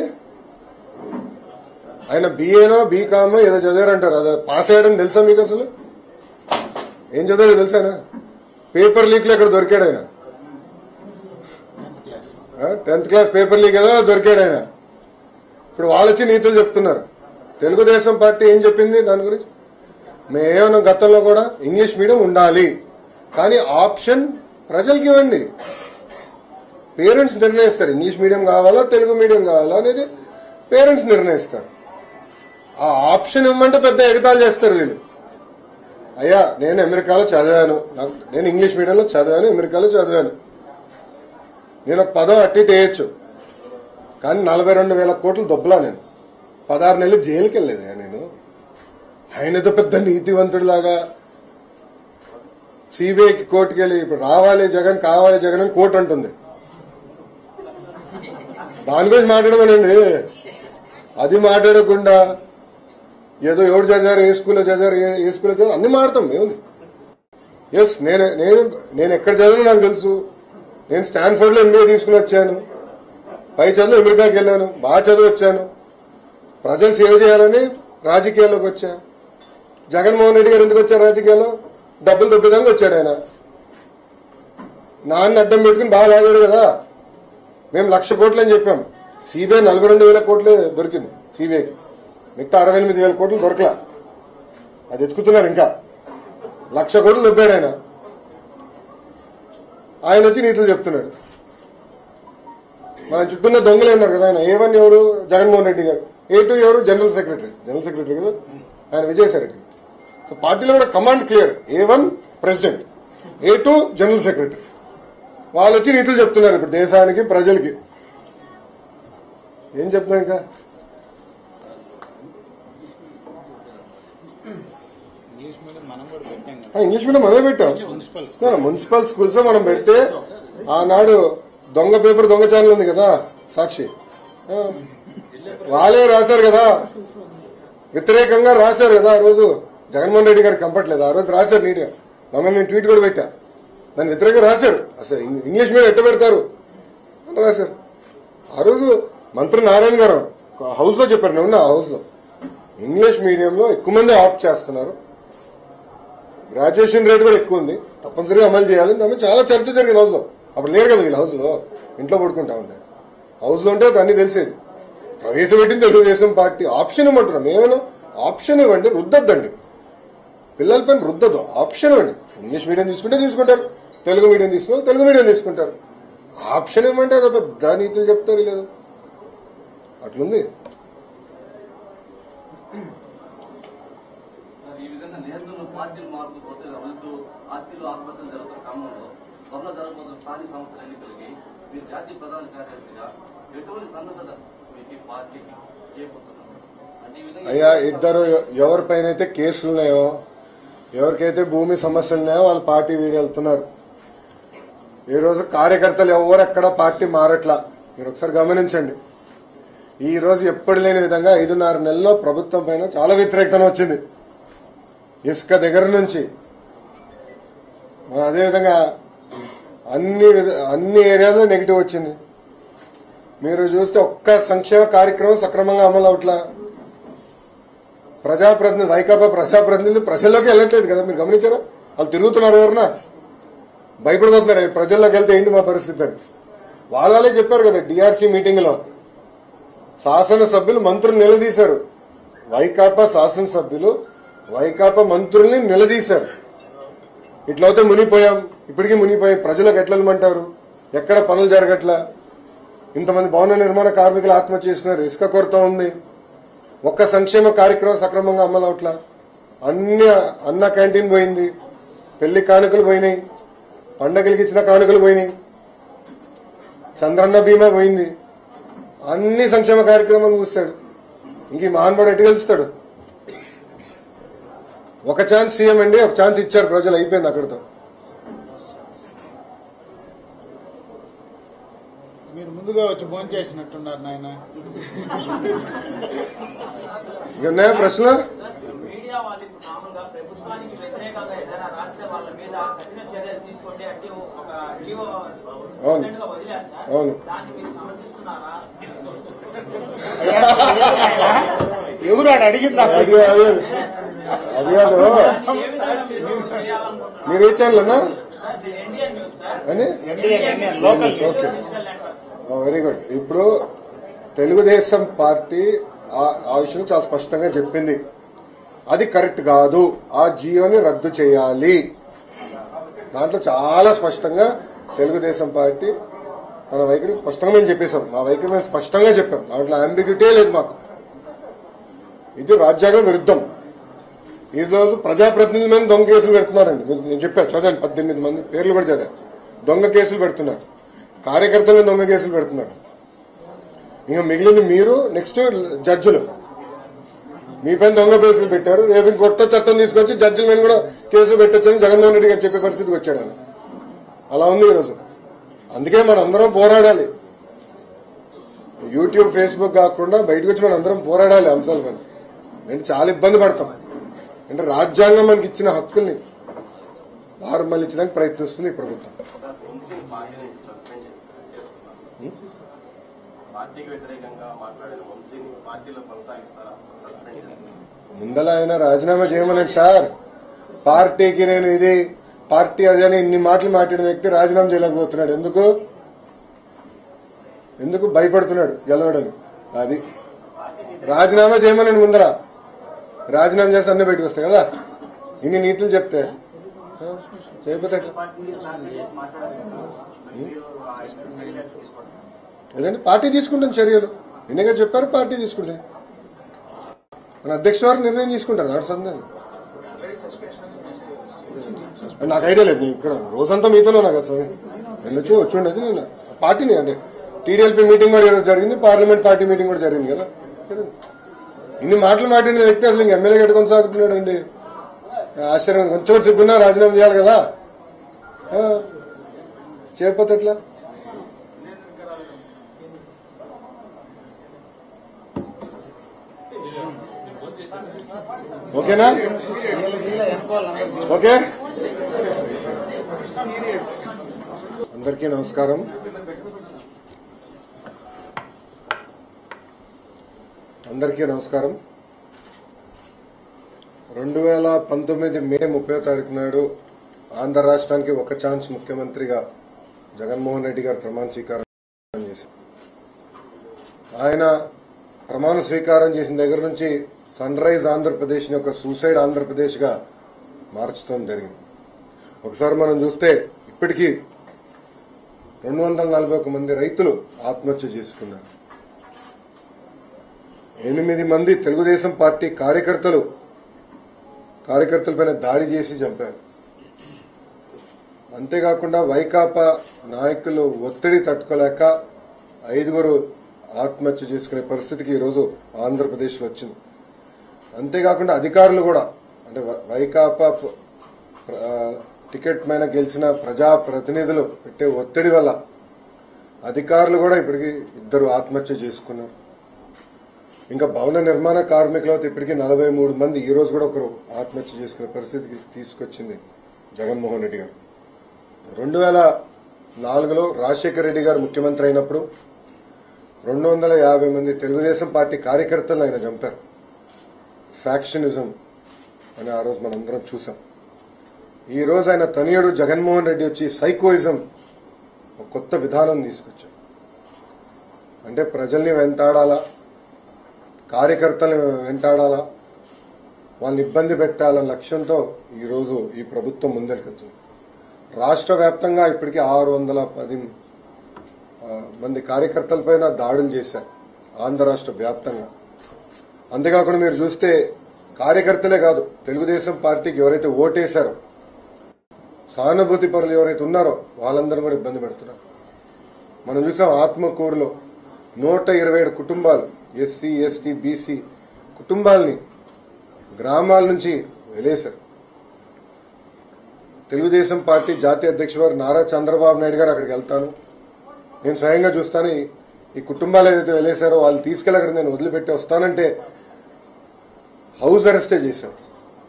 ఆయన బీఏనో బీకామో ఏదో చదివారంటారు అది పాస్ అయ్యడం తెలుసా మీకు అసలు ఏం చదివాడో తెలుసానా పేపర్ లీక్ లో ఇక్కడ దొరికాడు ఆయన టెన్త్ క్లాస్ పేపర్ లీక్ ఏదో దొరికాడు ఆయన ఇప్పుడు వాళ్ళు వచ్చి నీతులు చెప్తున్నారు తెలుగుదేశం పార్టీ ఏం చెప్పింది దాని గురించి మేమేమన్నా గతంలో కూడా ఇంగ్లీష్ మీడియం ఉండాలి కానీ ఆప్షన్ ప్రజలకి ఇవ్వండి పేరెంట్స్ నిర్ణయిస్తారు ఇంగ్లీష్ మీడియం కావాలా తెలుగు మీడియం కావాలా అనేది పేరెంట్స్ నిర్ణయిస్తారు ఆ ఆప్షన్ ఇవ్వమంటే పెద్ద ఎగతాలు చేస్తారు వీళ్ళు అయ్యా నేను అమెరికాలో చదివాను నాకు- నేను ఇంగ్లీష్ మీడియంలో చదివాను అమెరికాలో చదివాను నేను ఒక పదం అట్టి చేయొచ్చు కానీ నలభై రెండు వేల కోట్లు దొబ్బలా నేను పదహారు నెలలు జైలుకి వెళ్ళలేదా నేను ఆయనతో పెద్ద నీతివంతుడిలాగా సిబిఐకి కోర్టుకి వెళ్ళి ఇప్పుడు రావాలి జగన్ కావాలి జగన్ అని కోర్టు అంటుంది దాని గురించి మాట్లాడమనండి అది మాట్లాడకుండా ఏదో ఎవరు చదివారు ఏ స్కూల్లో చదివారు ఏ- ఏ స్కూల్లో చదివారు అన్ని మాడతాం ఏముంది ఎస్ నేను నేను నేను ఎక్కడ చదివానో నాకు తెలుసు నేను స్టాన్ఫర్డ్ లో ఎంబీఏ తీసుకుని వచ్చాను పై చదువు అమెరికాకి వెళ్ళాను బాగా చదివి వచ్చాను ప్రజలు సేవ్ చేయాలని రాజకీయాల్లోకి వచ్చా జగన్మోహన్ రెడ్డి గారు ఎందుకు వచ్చారు రాజకీయాల్లో డబ్బులు దొబ్బేదానికి వచ్చాడు ఆయన నాన్న అడ్డం పెట్టుకుని బాగా లాగాడు కదా మేము లక్ష కోట్లు అని చెప్పాం సిబిఐ నలభై రెండు వేల కోట్లే దొరికింది సిబిఐకి మిగతా అరవై ఎనిమిది వేల కోట్లు దొరకలా అది ఎత్తుకుతున్నారు ఇంకా లక్ష కోట్లు దొబ్బాడు ఆయన ఆయన వచ్చి నీతులు చెప్తున్నాడు మన చుట్టూన్న దొంగలు ఉన్నారు కదా ఆయన ఏ వన్ ఎవరు జగన్మోహన్ రెడ్డి గారు ఏ టూ ఎవరు జనరల్ సెక్రటరీ జనరల్ సెక్రటరీ కదా ఆయన విజయసాయి రెడ్డి సో పార్టీలో కూడా command clear A one president A two general secretary వాళ్ళు వచ్చి నీతులు చెప్తున్నారు ఇప్పుడు దేశానికి ప్రజలకి ఏం చెప్తాం ఇంకా ఇంగ్లీష్ మీడియం మనం కూడా పెట్టాం ఆ, కదా ఇంగ్లీష్ మీడియం మనమే పెట్టాం మున్సిపల్ మన మున్సిపల్ స్కూల్స్ మనం పెడితే ఆనాడు దొంగ పేపర్ దొంగ ఛానల్ ఉంది కదా సాక్షి ఆ, వాళ్ళే రాశారు కదా వ్యతిరేకంగా రాశారు కదా ఆ రోజు జగన్మోహన్ రెడ్డి గారికి కంపట్లేదు ఆ రోజు రాశారు నీట్గా దొంగ నేను ట్వీట్ కూడా పెట్టా దాన్ని వ్యతిరేకంగా రాశారు అసలు ఇంగ్- ఇంగ్లీష్ మీడియం ఎట్ట పెడతారు అని రాశారు ఆ రోజు మంత్రి నారాయణ గారు హౌస్ లో చెప్పారు నేను ఉన్నా హౌస్ లో ఇంగ్లీష్ మీడియంలో ఎక్కువ మంది ఆప్ట్ చేస్తున్నారు గ్రాడ్యుయేషన్ రేట్ కూడా ఎక్కువ ఉంది తప్పనిసరిగా అమలు చేయాలి దాని మీద చాలా చర్చ జరిగింది హౌస్ లో అప్పుడు లేరు కదా వీళ్ళు హౌస్ లో ఇంట్లో పడుకుంటా ఉండే హౌస్ లో ఉంటే అన్ని తెలిసేది ప్రవేశపెట్టింది తెలుగుదేశం పార్టీ ఆప్షన్ ఇవ్వమంటున్నాం ఏమైనా ఆప్షన్ ఇవ్వండి రుద్దొద్దండి పిల్లల పైన రుద్దదు ఆప్షన్ ఇవ్వండి ఇంగ్లీష్ మీడియం తీసుకుంటే తీసుకుంటారు తెలుగు మీడియం తీసుకుంటే తెలుగు మీడియం తీసుకుంటారు ఆప్షన్ ఇవ్వమంటే అదో పెద్ద నీతులు చెప్తారు లేదు అట్లుంది సార్, ఈ విధంగా నేతలు పార్టీలు మారుతూ వెళ్తూ పార్టీలు ఆత్మహత్యలు జరుగుతున్న క్రమంలో త్వరలో జరగబోతున్న స్థానిక సంస్థల ఎన్నికలకి మీరు జాతీయ ప్రధాన కార్యదర్శిగా ఎటువంటి సన్నద్ధత మీకు ఈ పార్టీకి చేపడుతున్నారు అంటే ఈ విధంగా అయ్యా ఇద్దరు ఎవరిపైన అయితే కేసులు ఉన్నాయో ఎవరికైతే భూమి సమస్యలు ఉన్నాయో వాళ్ళు పార్టీ వీడి వెళ్తున్నారు ఈ రోజు కార్యకర్తలు ఎవరు ఎక్కడ పార్టీ మారట్లా మీరు ఒకసారి గమనించండి ఈ రోజు ఎప్పుడు లేని విధంగా ఐదున్నర నెలల్లో ప్రభుత్వం పైన చాలా వ్యతిరేకత వచ్చింది ఇసుక దగ్గర నుంచి మన అదేవిధంగా అన్ని విధ- అన్ని ఏరియాలో నెగిటివ్ వచ్చింది మీరు చూస్తే ఒక్క సంక్షేమ కార్యక్రమం సక్రమంగా అమలు అవట్లా ప్రజాప్రతినిధి వైకాపా ప్రజాప్రతినిధులు ప్రజల్లోకి వెళ్ళట్లేదు కదా మీరు గమనించారా వాళ్ళు తిరుగుతున్నారు ఎవరన్నా భయపడిపోతున్నారు "ఏ, ప్రజల్లోకి వెళ్తే ఏంటి మా పరిస్థితి అని వాళ్ళ వాళ్ళే చెప్పారు కదా డిఆర్సీ మీటింగ్ లో శాసనసభ్యులు మంత్రులు నిలదీశారు వైకాపా శాసనసభ్యులు వైకాపా మంత్రుల్ని నిలదీశారు ఇట్లయితే మునిగిపోయాం ఇప్పటికీ మునిగిపోయాం ప్రజలకు ఎట్లా వెళ్ళమంటారు ఎక్కడ పనులు జరగట్లా ఇంతమంది భవన నిర్మాణ కార్మికులు ఆత్మహత్య చేసుకున్నారు ఇసుక కొరత ఉంది ఒక్క సంక్షేమ కార్యక్రమం సక్రమంగా అమలు అవట్లా అన్ని అన్న క్యాంటీన్ పోయింది పెళ్లి కానుకలు పోయినాయి పండగలకి ఇచ్చిన కానుకలు పోయినాయి చంద్రన్న బీమా పోయింది అన్ని సంక్షేమ కార్యక్రమాలు చూస్తాడు ఇంక ఈ మహానుభావుడు ఎటు గెలుస్తాడు ఒక ఛాన్స్ సీఎం అండి ఒక ఛాన్స్ ఇచ్చారు ప్రజలు అయిపోయింది అక్కడితో మీరు ముందుగా వచ్చి భోజనం చేసినట్టున్నారు నాయన ఇక ఉన్నాయా ప్రశ్న మీడియా వాళ్ళు ఇప్పుడు మామూలుగా ప్రభుత్వానికి వ్యతిరేకంగా ఏదైనా రాస్తే వాళ్ళ మీద కఠిన చర్యలు తీసుకోండి అంటే ఒక జీవో అవును. recent గా వదిలారు సార్ అవును. దాన్ని మీరు సమర్థిస్తున్నారా ఎవరు ఆడు అడిగింది నాకు అది అది అది కాదు దాన్ని ఏ విధంగా మీరు చేయాలనుకుంటున్నారు మీరు ఏ ఛానల్ అన్నా ఎన్డీఏ న్యూస్ సార్ అని N D A local okay digital network very good ఇప్పుడు తెలుగుదేశం పార్టీ ఆ- ఆ విషయం చాలా స్పష్టంగా చెప్పింది అది కరెక్ట్ కాదు ఆ జియోని రద్దు చేయాలి దాంట్లో చాలా స్పష్టంగా తెలుగుదేశం పార్టీ తన వైఖరి స్పష్టంగా మేము చెప్పేశాం మా వైఖరి మేము స్పష్టంగా చెప్పాం దాంట్లో అంబిగ్యూటీ లేదు మాకు ఇది రాజ్యాంగం విరుద్ధం ఈ రోజు ప్రజాప్రతినిధుల మీద దొంగ కేసులు పెడుతున్నారండి మీరు- నేను చెప్పాను చదివాను పద్దెనిమిది మంది పేర్లు కూడా చదివాను దొంగ కేసులు పెడుతున్నారు కార్యకర్తల మీద దొంగ కేసులు పెడుతున్నారు ఇంకా మిగిలింది మీరు నెక్స్ట్ జడ్జిలు మీ పైన దొంగ కేసులు పెట్టారు రేపు ఇంక కొత్త చట్టం తీసుకొచ్చి జడ్జిల మీద కూడా కేసులు పెట్టొచ్చని జగన్మోహన్ రెడ్డి గారు చెప్పే పరిస్థితికి వచ్చాడు ఆయన అలా ఉంది ఈరోజు అందుకే మనం అందరం పోరాడాలి యూట్యూబ్ ఫేస్బుక్ కాకుండా బయటకు వచ్చి మనం అందరం పోరాడాలి అంశాల మీద అంటే చాలా ఇబ్బంది పడతాం అంటే రాజ్యాంగం మనకి ఇచ్చిన హక్కుల్ని వారు మళ్ళించడానికి ప్రయత్నిస్తుంది ఈ ప్రభుత్వం వంశీని పార్టీ నుంచి సస్పెండ్ చేస్తున్నారు పార్టీకి వ్యతిరేకంగా మాట్లాడిన వంశీని పార్టీలో కొనసాగిస్తారా సస్పెండ్ చేస్తారా ముందల ఆయన రాజీనామా చేయమనండి సార్ పార్టీకి నేను ఇది పార్టీ అది అని ఇన్ని మాటలు మాట్లాడిన వ్యక్తి రాజీనామా చేయలేకపోతున్నాడు ఎందుకు ఎందుకు భయపడుతున్నాడు గెలవడని అది రాజీనామా చేయమనండి ముందర రాజీనామా చేస్తే అన్నీ బయటకు వస్తాయి కదా ఇన్ని నీతులు చెప్తే ఆ, చేయకపోతే ఎట్లా? లేదంటే పార్టీ తీసుకుంటుంది చర్యలు ఎన్నిగా చెప్పారు పార్టీ తీసుకుంటుంది మన అధ్యక్ష వారు నిర్ణయం తీసుకుంటారు నాడు సందేహం నాకు ఐడియా లేదు నేను ఇక్కడ రోజంతా మీతోనే ఉన్నా కదా స్వామి వెళ్ళొచ్చు వచ్చి ఉండదు నేను పార్టీని అంటే టీడీఎల్పీ మీటింగ్ కూడా ఈరోజు జరిగింది పార్లమెంట్ పార్టీ మీటింగ్ కూడా జరిగింది కదా ఇన్ని మాటలు మాట్లాడిన వ్యక్తి అసలు ఇంక ఎమ్మెల్యే గట్టి కొనసాగుతున్నాడు అండి ఆశ్చర్యం కొంచెం సిగ్గున్నా రాజీనామా చేయాలి కదా ఆ, చేయకపోతే ఎట్లా ఓకేనా ఓకే అందరికీ నమస్కారం అందరికీ నమస్కారం రెండు వేల పంతొమ్మిది మే ముప్పై తారీఖు నాడు ఆంధ్ర రాష్ట్రానికి ఒక ఛాన్స్ ముఖ్యమంత్రిగా జగన్మోహన్ రెడ్డి గారు ప్రమాణ స్వీకారం చేశారు ఆయన ప్రమాణ స్వీకారం చేసిన దగ్గర నుంచి సన్ రైజ్ ఆంధ్రప్రదేశ్ ని ఒక సూసైడ్ ఆంధ్రప్రదేశ్ గా మార్చడం జరిగింది ఒకసారి మనం చూస్తే ఇప్పటికీ రెండు వందల నలభై ఒక మంది రైతులు ఆత్మహత్య చేసుకున్నారు ఎనిమిది మంది తెలుగుదేశం పార్టీ కార్యకర్తలు కార్యకర్తలపైన దాడి చేసి చంపారు అంతేకాకుండా వైకాపా నాయకులు ఒత్తిడి తట్టుకోలేక ఐదుగురు ఆత్మహత్య చేసుకునే పరిస్థితికి ఈరోజు ఆంధ్రప్రదేశ్లో వచ్చింది అంతేకాకుండా అధికారులు కూడా అంటే వై- వైకాపా ప- ప్ర- ఆ, టికెట్ మీద గెలిచిన ప్రజా ప్రతినిధులు పెట్టే ఒత్తిడి వల్ల అధికారులు కూడా ఇప్పటికి ఇద్దరు ఆత్మహత్య చేసుకున్నారు ఇంకా భవన నిర్మాణ కార్మికులు అయితే ఇప్పటికీ నలభై మూడు మంది ఈ రోజు కూడా ఒకరు ఆత్మహత్య చేసుకునే పరిస్థితికి తీసుకొచ్చింది జగన్మోహన్ రెడ్డి గారు రెండు వేల నాలుగులో రాజశేఖర రెడ్డి గారు ముఖ్యమంత్రి అయినప్పుడు రెండు వందల యాభై మంది తెలుగుదేశం పార్టీ కార్యకర్తలను ఆయన చంపారు ఫ్యాక్షనిజం అని ఆ రోజు మనందరం చూసాం ఈ రోజు ఆయన తనయుడు జగన్మోహన్ రెడ్డి వచ్చి సైకోయిజం ఒక కొత్త విధానం తీసుకొచ్చారు అంటే ప్రజల్ని వెంటాడాలా కార్యకర్తలను వెంటాడాలా వాళ్ళని ఇబ్బంది పెట్టాలన్న లక్ష్యంతో ఈరోజు ఈ ప్రభుత్వం ముందరికెళ్తుంది రాష్ట్ర వ్యాప్తంగా ఇప్పటికీ ఆరు వందల పది ఆ, మంది కార్యకర్తలపైన దాడులు చేశారు ఆంధ్ర రాష్ట్ర వ్యాప్తంగా అంతేకాకుండా మీరు చూస్తే కార్యకర్తలే కాదు తెలుగుదేశం పార్టీకి ఎవరైతే ఓటేశారో సానుభూతి పరులు ఎవరైతే ఉన్నారో వాళ్ళందరూ కూడా ఇబ్బంది పెడుతున్నారు మనం చూసాం ఆత్మకూరులో నూట ఇరవై ఏడు కుటుంబాలు ఎస్సీ ఎస్టీ బీసీ కుటుంబాల్ని గ్రామాల నుంచి వెలేశారు తెలుగుదేశం పార్టీ జాతీయ అధ్యక్షుడు వారు నారా చంద్రబాబు నాయుడు గారు అక్కడికి వెళ్తాను నేను స్వయంగా చూస్తాను ఈ- ఈ కుటుంబాలు ఏదైతే వెలేశారో వాళ్ళు తీసుకెళ్ళి అక్కడ నేను వదిలిపెట్టి వస్తానంటే హౌస్ అరెస్టే చేశారు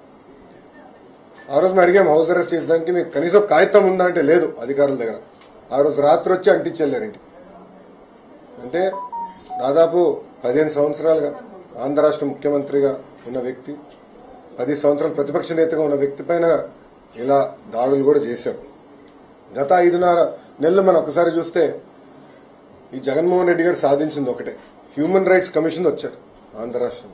ఆ రోజు మేము అడిగాం హౌస్ అరెస్ట్ చేసడానికి మీకు కనీసం కాగితం ఉందా అంటే లేదు అధికారుల దగ్గర ఆ రోజు రాత్రి వచ్చి అంటించెళ్ళారు ఇంటికి అంటే దాదాపు పదిహేను సంవత్సరాలుగా ఆంధ్ర రాష్ట్ర ముఖ్యమంత్రిగా ఉన్న వ్యక్తి పది సంవత్సరాలు ప్రతిపక్ష నేతగా ఉన్న వ్యక్తి పైన ఇలా దాడులు కూడా చేశారు గత ఐదున్నర నెలలు మనం ఒకసారి చూస్తే ఈ జగన్మోహన్ రెడ్డి గారు సాధించింది ఒకటే హ్యూమన్ రైట్స్ కమిషన్ వచ్చారు ఆంధ్ర రాష్ట్రం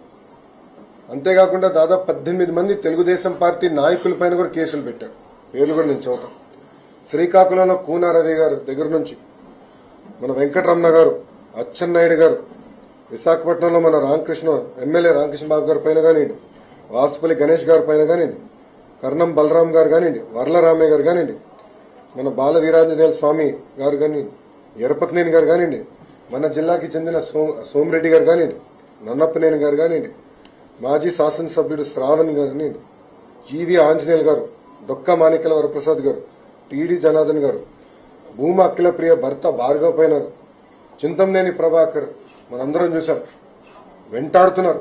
అంతేకాకుండా దాదాపు పద్దెనిమిది మంది తెలుగుదేశం పార్టీ నాయకుల పైన కూడా కేసులు పెట్టారు పేర్లు కూడా నేను చదువుతాం శ్రీకాకుళంలో కూనా రవి గారు దగ్గర నుంచి మన వెంకటరమణ గారు అచ్చెన్నాయుడు గారు విశాఖపట్నంలో మన రామకృష్ణ ఎమ్మెల్యే రామకృష్ణ బాబు గారి పైన కానివ్వండి వాసుపల్లి గణేష్ గారి పైన కానివ్వండి కర్ణం బలరాం గారు కానివ్వండి వర్లరామయ్య గారు కానివ్వండి మన బాల వీరాంజనేయ స్వామి గారు కానివ్వండి ఎరపతినేని గారు కానివ్వండి మన జిల్లాకి చెందిన సో- సోమిరెడ్డి గారు కానివ్వండి నన్నప్పనేని గారు కానివ్వండి మాజీ శాసనసభ్యుడు శ్రావణ్ గారు కానివ్వండి జీవి ఆంజనేయులు గారు డొక్క మాణిక్యల వరప్రసాద్ గారు టీడీ జనార్దన్ గారు భూమా అఖిలప్రియ భర్త భార్గవ్ పైన చింతంనేని ప్రభాకర్ మనందరం చూసాం వెంటాడుతున్నారు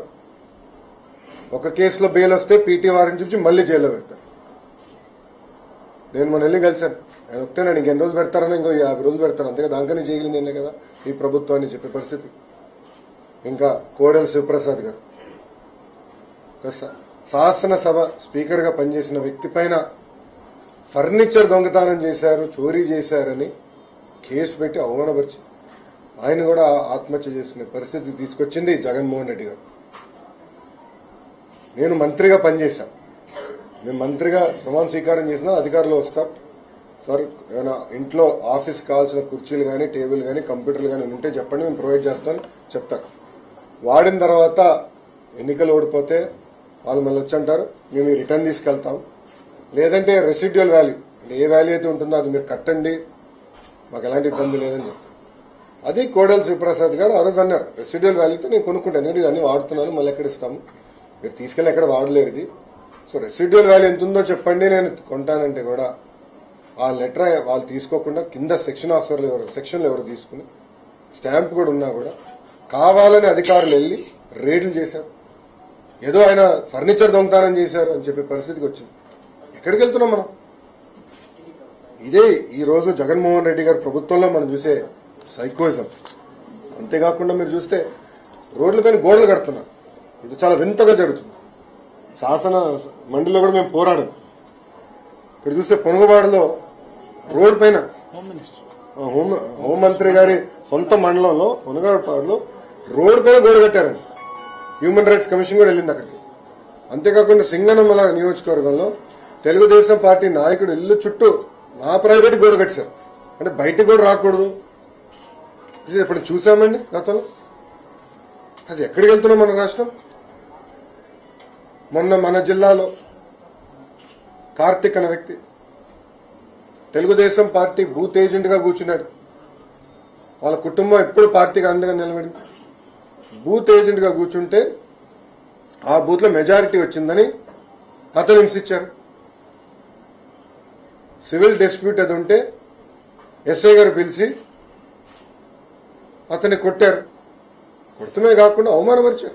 ఒక కేసులో బెయిల్ వస్తే పీటీ వారిని చూపించి మళ్ళీ జైల్లో పెడతారు నేను మన వెళ్ళి కలిశాను ఆయన వస్తే నేను ఇంకెన్ని రోజులు పెడతారని ఇంకో యాభై రోజులు పెడతారు అంతేగా దానికని చేయగలిగింది ఏంలే కదా ఈ ప్రభుత్వాన్ని చెప్పే పరిస్థితి ఇంకా కోడెల శివప్రసాద్ గారు ఒక శా- శాసనసభ స్పీకర్ గా పనిచేసిన వ్యక్తి పైన ఫర్నిచర్ దొంగతనం చేశారు చోరీ చేశారని కేసు పెట్టి అవమానపరిచి ఆయన కూడా ఆత్మహత్య చేసుకునే పరిస్థితి తీసుకొచ్చింది జగన్మోహన్ రెడ్డి గారు నేను మంత్రిగా పనిచేశాను మేము మంత్రిగా ప్రమాణ స్వీకారం చేసినా అధికారులు వస్తారు సార్ ఏమైనా ఇంట్లో ఆఫీస్ కావాల్సిన కుర్చీలు కానీ టేబుల్ కానీ కంప్యూటర్లు కానీ ఉంటే చెప్పండి మేము ప్రొవైడ్ చేస్తామని చెప్తారు వాడిన తర్వాత ఎన్నికలు ఓడిపోతే వాళ్ళు మళ్ళీ వచ్చి అంటారు మేము ఈ రిటర్న్ తీసుకెళ్తాం లేదంటే రెసిడ్యువల్ వాల్యూ అంటే ఏ వాల్యూ అయితే ఉంటుందో అది మీరు కట్టండి మాకు ఎలాంటి ఇబ్బంది లేదని చెప్తారు అది కోడెల శివప్రసాద్ గారు ఆ రోజు అన్నారు రెసిడ్యువల్ వాల్యూతో నేను కొనుక్కుంటాను ఎందుకంటే ఇవన్నీ వాడుతున్నాను మళ్ళీ ఎక్కడ ఇస్తాము మీరు తీసుకెళ్ళి ఎక్కడ వాడలేరు ఇది సో రెసిడ్యువల్ వాల్యూ ఎంత ఉందో చెప్పండి నేను కొంటానంటే కూడా ఆ లెటర్ వాళ్ళు తీసుకోకుండా కింద సెక్షన్ ఆఫీసర్లు ఎవరు సెక్షన్లు ఎవరు తీసుకుని స్టాంప్ కూడా ఉన్నా కూడా కావాలని అధికారులు వెళ్ళి రేడ్లు చేశారు ఏదో ఆయన ఫర్నిచర్ దొంగతనం చేశారు అని చెప్పే పరిస్థితికి వచ్చింది ఎక్కడికి వెళ్తున్నాం మనం ఇదే ఈ రోజు జగన్మోహన్ రెడ్డి గారి ప్రభుత్వంలో మనం చూసే సైకోయిజం అంతేకాకుండా మీరు చూస్తే రోడ్లపైన గోడలు కడుతున్నారు ఇది చాలా వింతగా జరుగుతుంది శాసన మండలిలో కూడా మేము పోరాడాం ఇక్కడ చూస్తే పొనుగుబాడులో రోడ్ పైన హోమ్ మినిస్టర్ ఆ హోం హోంమంత్రి గారి సొంత మండలంలో పొనుగాడుపాడులో రోడ్ పైన గోడ కట్టారండి హ్యూమన్ రైట్స్ కమిషన్ కూడా వెళ్ళింది అక్కడికి అంతేకాకుండా సింగనమల నియోజకవర్గంలో తెలుగుదేశం పార్టీ నాయకుడు ఇల్లు చుట్టూ నా ప్రైవేట్ గోడ కట్టారు అంటే బయటికి కూడా రాకూడదు ఇది ఎప్పుడు చూసామండి గతంలో అది ఎక్కడికి వెళ్తున్నాం మన రాష్ట్రం మొన్న మన జిల్లాలో కార్తిక్ అనే వ్యక్తి తెలుగుదేశం పార్టీ బూత్ ఏజెంట్ గా కూర్చున్నాడు వాళ్ళ కుటుంబం ఎప్పుడు పార్టీకి అండగా నిలబడింది బూత్ ఏజెంట్ గా కూర్చుంటే ఆ బూత్ లో మెజారిటీ వచ్చిందని అతను హింసించారు సివిల్ డిస్ప్యూట్ అది ఉంటే ఎస్ఐ గారు పిలిచి అతన్ని కొట్టారు కొడుతమే కాకుండా అవమానపరిచారు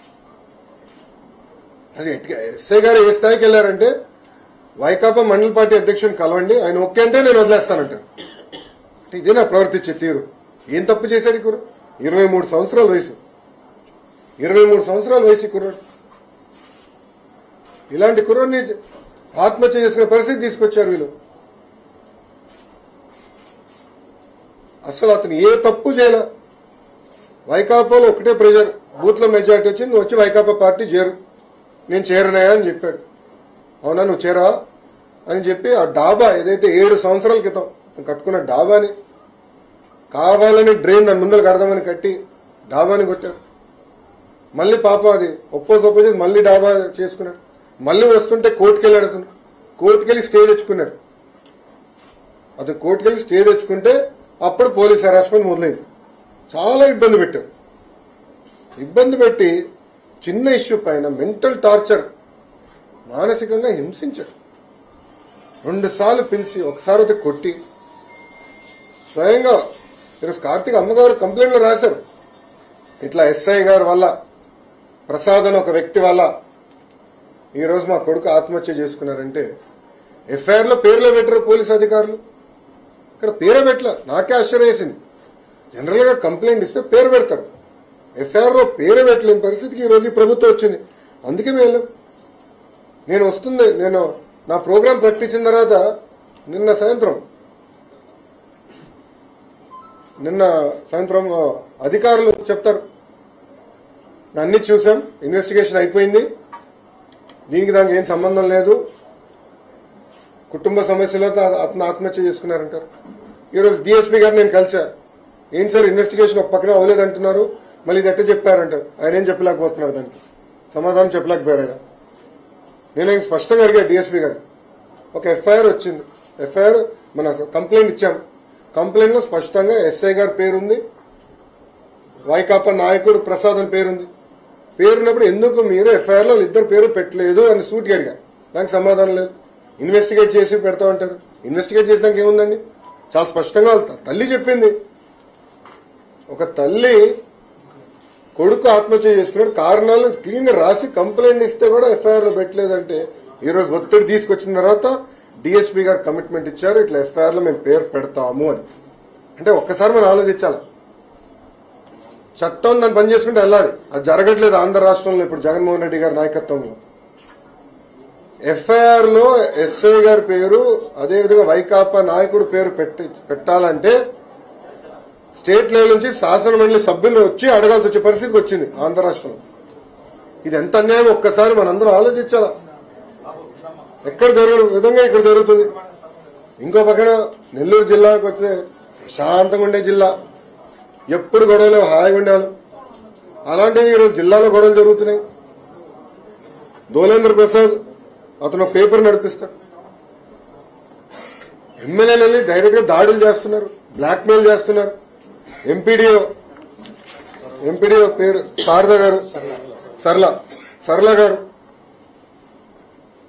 అది ఎట్టిగా ఎస్ఐ గారు ఏ స్థాయికి వెళ్ళారంటే వైకాపా మండల పార్టీ అధ్యక్షుని కలవండి ఆయన ఓకే అంటే నేను వదిలేస్తానంటారు అంటే ఇదే నా ప్రవర్తించే తీరు ఏం తప్పు చేశాడు ఈ కుర్ర ఇరవై మూడు సంవత్సరాల వయసు ఇరవై మూడు సంవత్సరాల వయసు ఈ కుర్రాడు ఇలాంటి కుర్రాడిని ఆత్మహత్య చేసుకునే పరిస్థితి తీసుకొచ్చారు వీళ్ళు అసలు అతను ఏ తప్పు చేయలే వైకాపాలో ఒకటే ప్రెజర్ బూత్ లో మెజార్టీ వచ్చింది నువ్వు వచ్చి వైకాపా పార్టీ చేరు నేను చేరనాయా అని చెప్పాడు అవునా నువ్వు చేరా అని చెప్పి ఆ డాబా ఏదైతే ఏడు సంవత్సరాల క్రితం అతను కట్టుకున్న డాబాని కావాలని డ్రైన్ దాని ముందర కడదామని కట్టి డాబాని కొట్టారు మళ్ళీ పాపం అది ఒప్పోజ్ ఒప్పోజ్ మళ్ళీ డాబా చేసుకున్నాడు మళ్ళీ వస్తుంటే కోర్టుకి వెళ్ళాడు అతను కోర్టుకి వెళ్ళి స్టే తెచ్చుకున్నాడు అతను కోర్టుకి వెళ్ళి స్టే తెచ్చుకుంటే అప్పుడు పోలీస్ హెరాస్మెంట్ మొదలైంది చాలా ఇబ్బంది పెట్టారు ఇబ్బంది పెట్టి చిన్న ఇష్యూ పైన మెంటల్ టార్చర్ మానసికంగా హింసించారు రెండు సార్లు పిలిచి ఒకసారి అయితే కొట్టి స్వయంగా ఈరోజు కార్తీక్ అమ్మగారు కంప్లైంట్లో రాశారు ఇట్లా ఎస్ఐ గారి వల్ల ప్రసాద్ అని ఒక వ్యక్తి వల్ల ఈరోజు మా కొడుకు ఆత్మహత్య చేసుకున్నారంటే ఎఫ్ఐఆర్ లో పేర్లో పెట్టారు పోలీస్ అధికారులు ఇక్కడ పేరే పెట్టలే నాకే ఆశ్చర్యం వేసింది జనరల్ గా కంప్లైంట్ ఇస్తే పేరు పెడతారు ఎఫ్ఐఆర్ లో పేరు పెట్టలేని పరిస్థితికి ఈ రోజు ఈ ప్రభుత్వం వచ్చింది అందుకే మేము నేను వస్తుంది నేను నా ప్రోగ్రాం ప్రకటించిన తర్వాత నిన్న సాయంత్రం నిన్న సాయంత్రం ఆ, అధికారులు చెప్తారు అన్ని చూసాం ఇన్వెస్టిగేషన్ అయిపోయింది దీనికి దానికి ఏం సంబంధం లేదు కుటుంబ సమస్యలతో అత- అతను ఆత్మహత్య చేసుకున్నారంటారు ఈరోజు డిఎస్పీ గారు నేను కలిసా ఏంటి సార్ ఇన్వెస్టిగేషన్ ఒక పక్కన అవ్వలేదు అంటున్నారు మళ్ళీ ఇది ఎట్ట చెప్పారంటారు ఆయన ఏం చెప్పలేకపోతున్నారు దానికి సమాధానం చెప్పలేకపోయారు ఆయన నేను ఆయన స్పష్టంగా అడిగా డిఎస్పీ గారు ఒక ఎఫ్ఐఆర్ వచ్చింది ఎఫ్ఐఆర్ మన కంప్లైంట్ ఇచ్చాం కంప్లైంట్ లో స్పష్టంగా ఎస్ఐ గారి పేరుంది వైకాపా నాయకుడు ప్రసాద్ అని పేరుంది పేరున్నప్పుడు ఎందుకు మీరు ఎఫ్ఐఆర్ లో ఇద్దరు పేరు పెట్టలేదు అని సూటిగా అడిగా దానికి సమాధానం లేదు ఇన్వెస్టిగేట్ చేసి పెడతా ఉంటారు ఇన్వెస్టిగేట్ చేసాక ఏముందండి చాలా స్పష్టంగా వాళ్ళ త- తల్లి చెప్పింది ఒక తల్లి కొడుకు ఆత్మహత్య చేసుకున్నాడు కారణాలు క్లీన్ గా రాసి కంప్లైంట్ ఇస్తే కూడా ఎఫ్ఐఆర్ లో పెట్టలేదంటే ఈ రోజు ఒత్తిడి తీసుకొచ్చిన తర్వాత డిఎస్పీ గారు కమిట్మెంట్ ఇచ్చారు ఇట్లా ఎఫ్ఐఆర్ లో మేము పేరు పెడతాము అని అంటే ఒక్కసారి మనం ఆలోచించాలా చట్టం దాన్ని పని చేసుకుంటే వెళ్ళాలి అది జరగట్లేదు ఆంధ్ర రాష్ట్రంలో ఇప్పుడు జగన్మోహన్ రెడ్డి గారి నాయకత్వంలో ఎఫ్ఐఆర్ లో ఎస్ఐ గారి పేరు అదేవిధంగా వైకాపా నాయకుడు పేరు పెట్టి పెట్టాలంటే స్టేట్ లెవెల్ నుంచి శాసన మండలి సభ్యులు వచ్చి అడగాల్సి వచ్చే పరిస్థితికి వచ్చింది ఆంధ్ర రాష్ట్రంలో ఇది ఎంత అన్యాయం ఒక్కసారి మనందరం ఆలోచించాలా ఎక్కడ జరగని విధంగా ఇక్కడ జరుగుతుంది ఇంకో పక్కన నెల్లూరు జిల్లాకు వస్తే శాంతంగా ఉండే జిల్లా ఎప్పుడు గొడవలు హాయిగా ఉండేవాళ్ళు అలాంటివి ఈరోజు జిల్లాలో గొడవలు జరుగుతున్నాయి దోలేంద్ర ప్రసాద్ అతను ఒక పేపర్ నడిపిస్తాడు ఎమ్మెల్యేలు వెళ్ళి డైరెక్ట్ గా దాడులు చేస్తున్నారు బ్లాక్ మెయిల్ చేస్తున్నారు ఎంపీడీఓ ఎంపీడీఓ పేరు శారద గారు సరళ సరళ గారు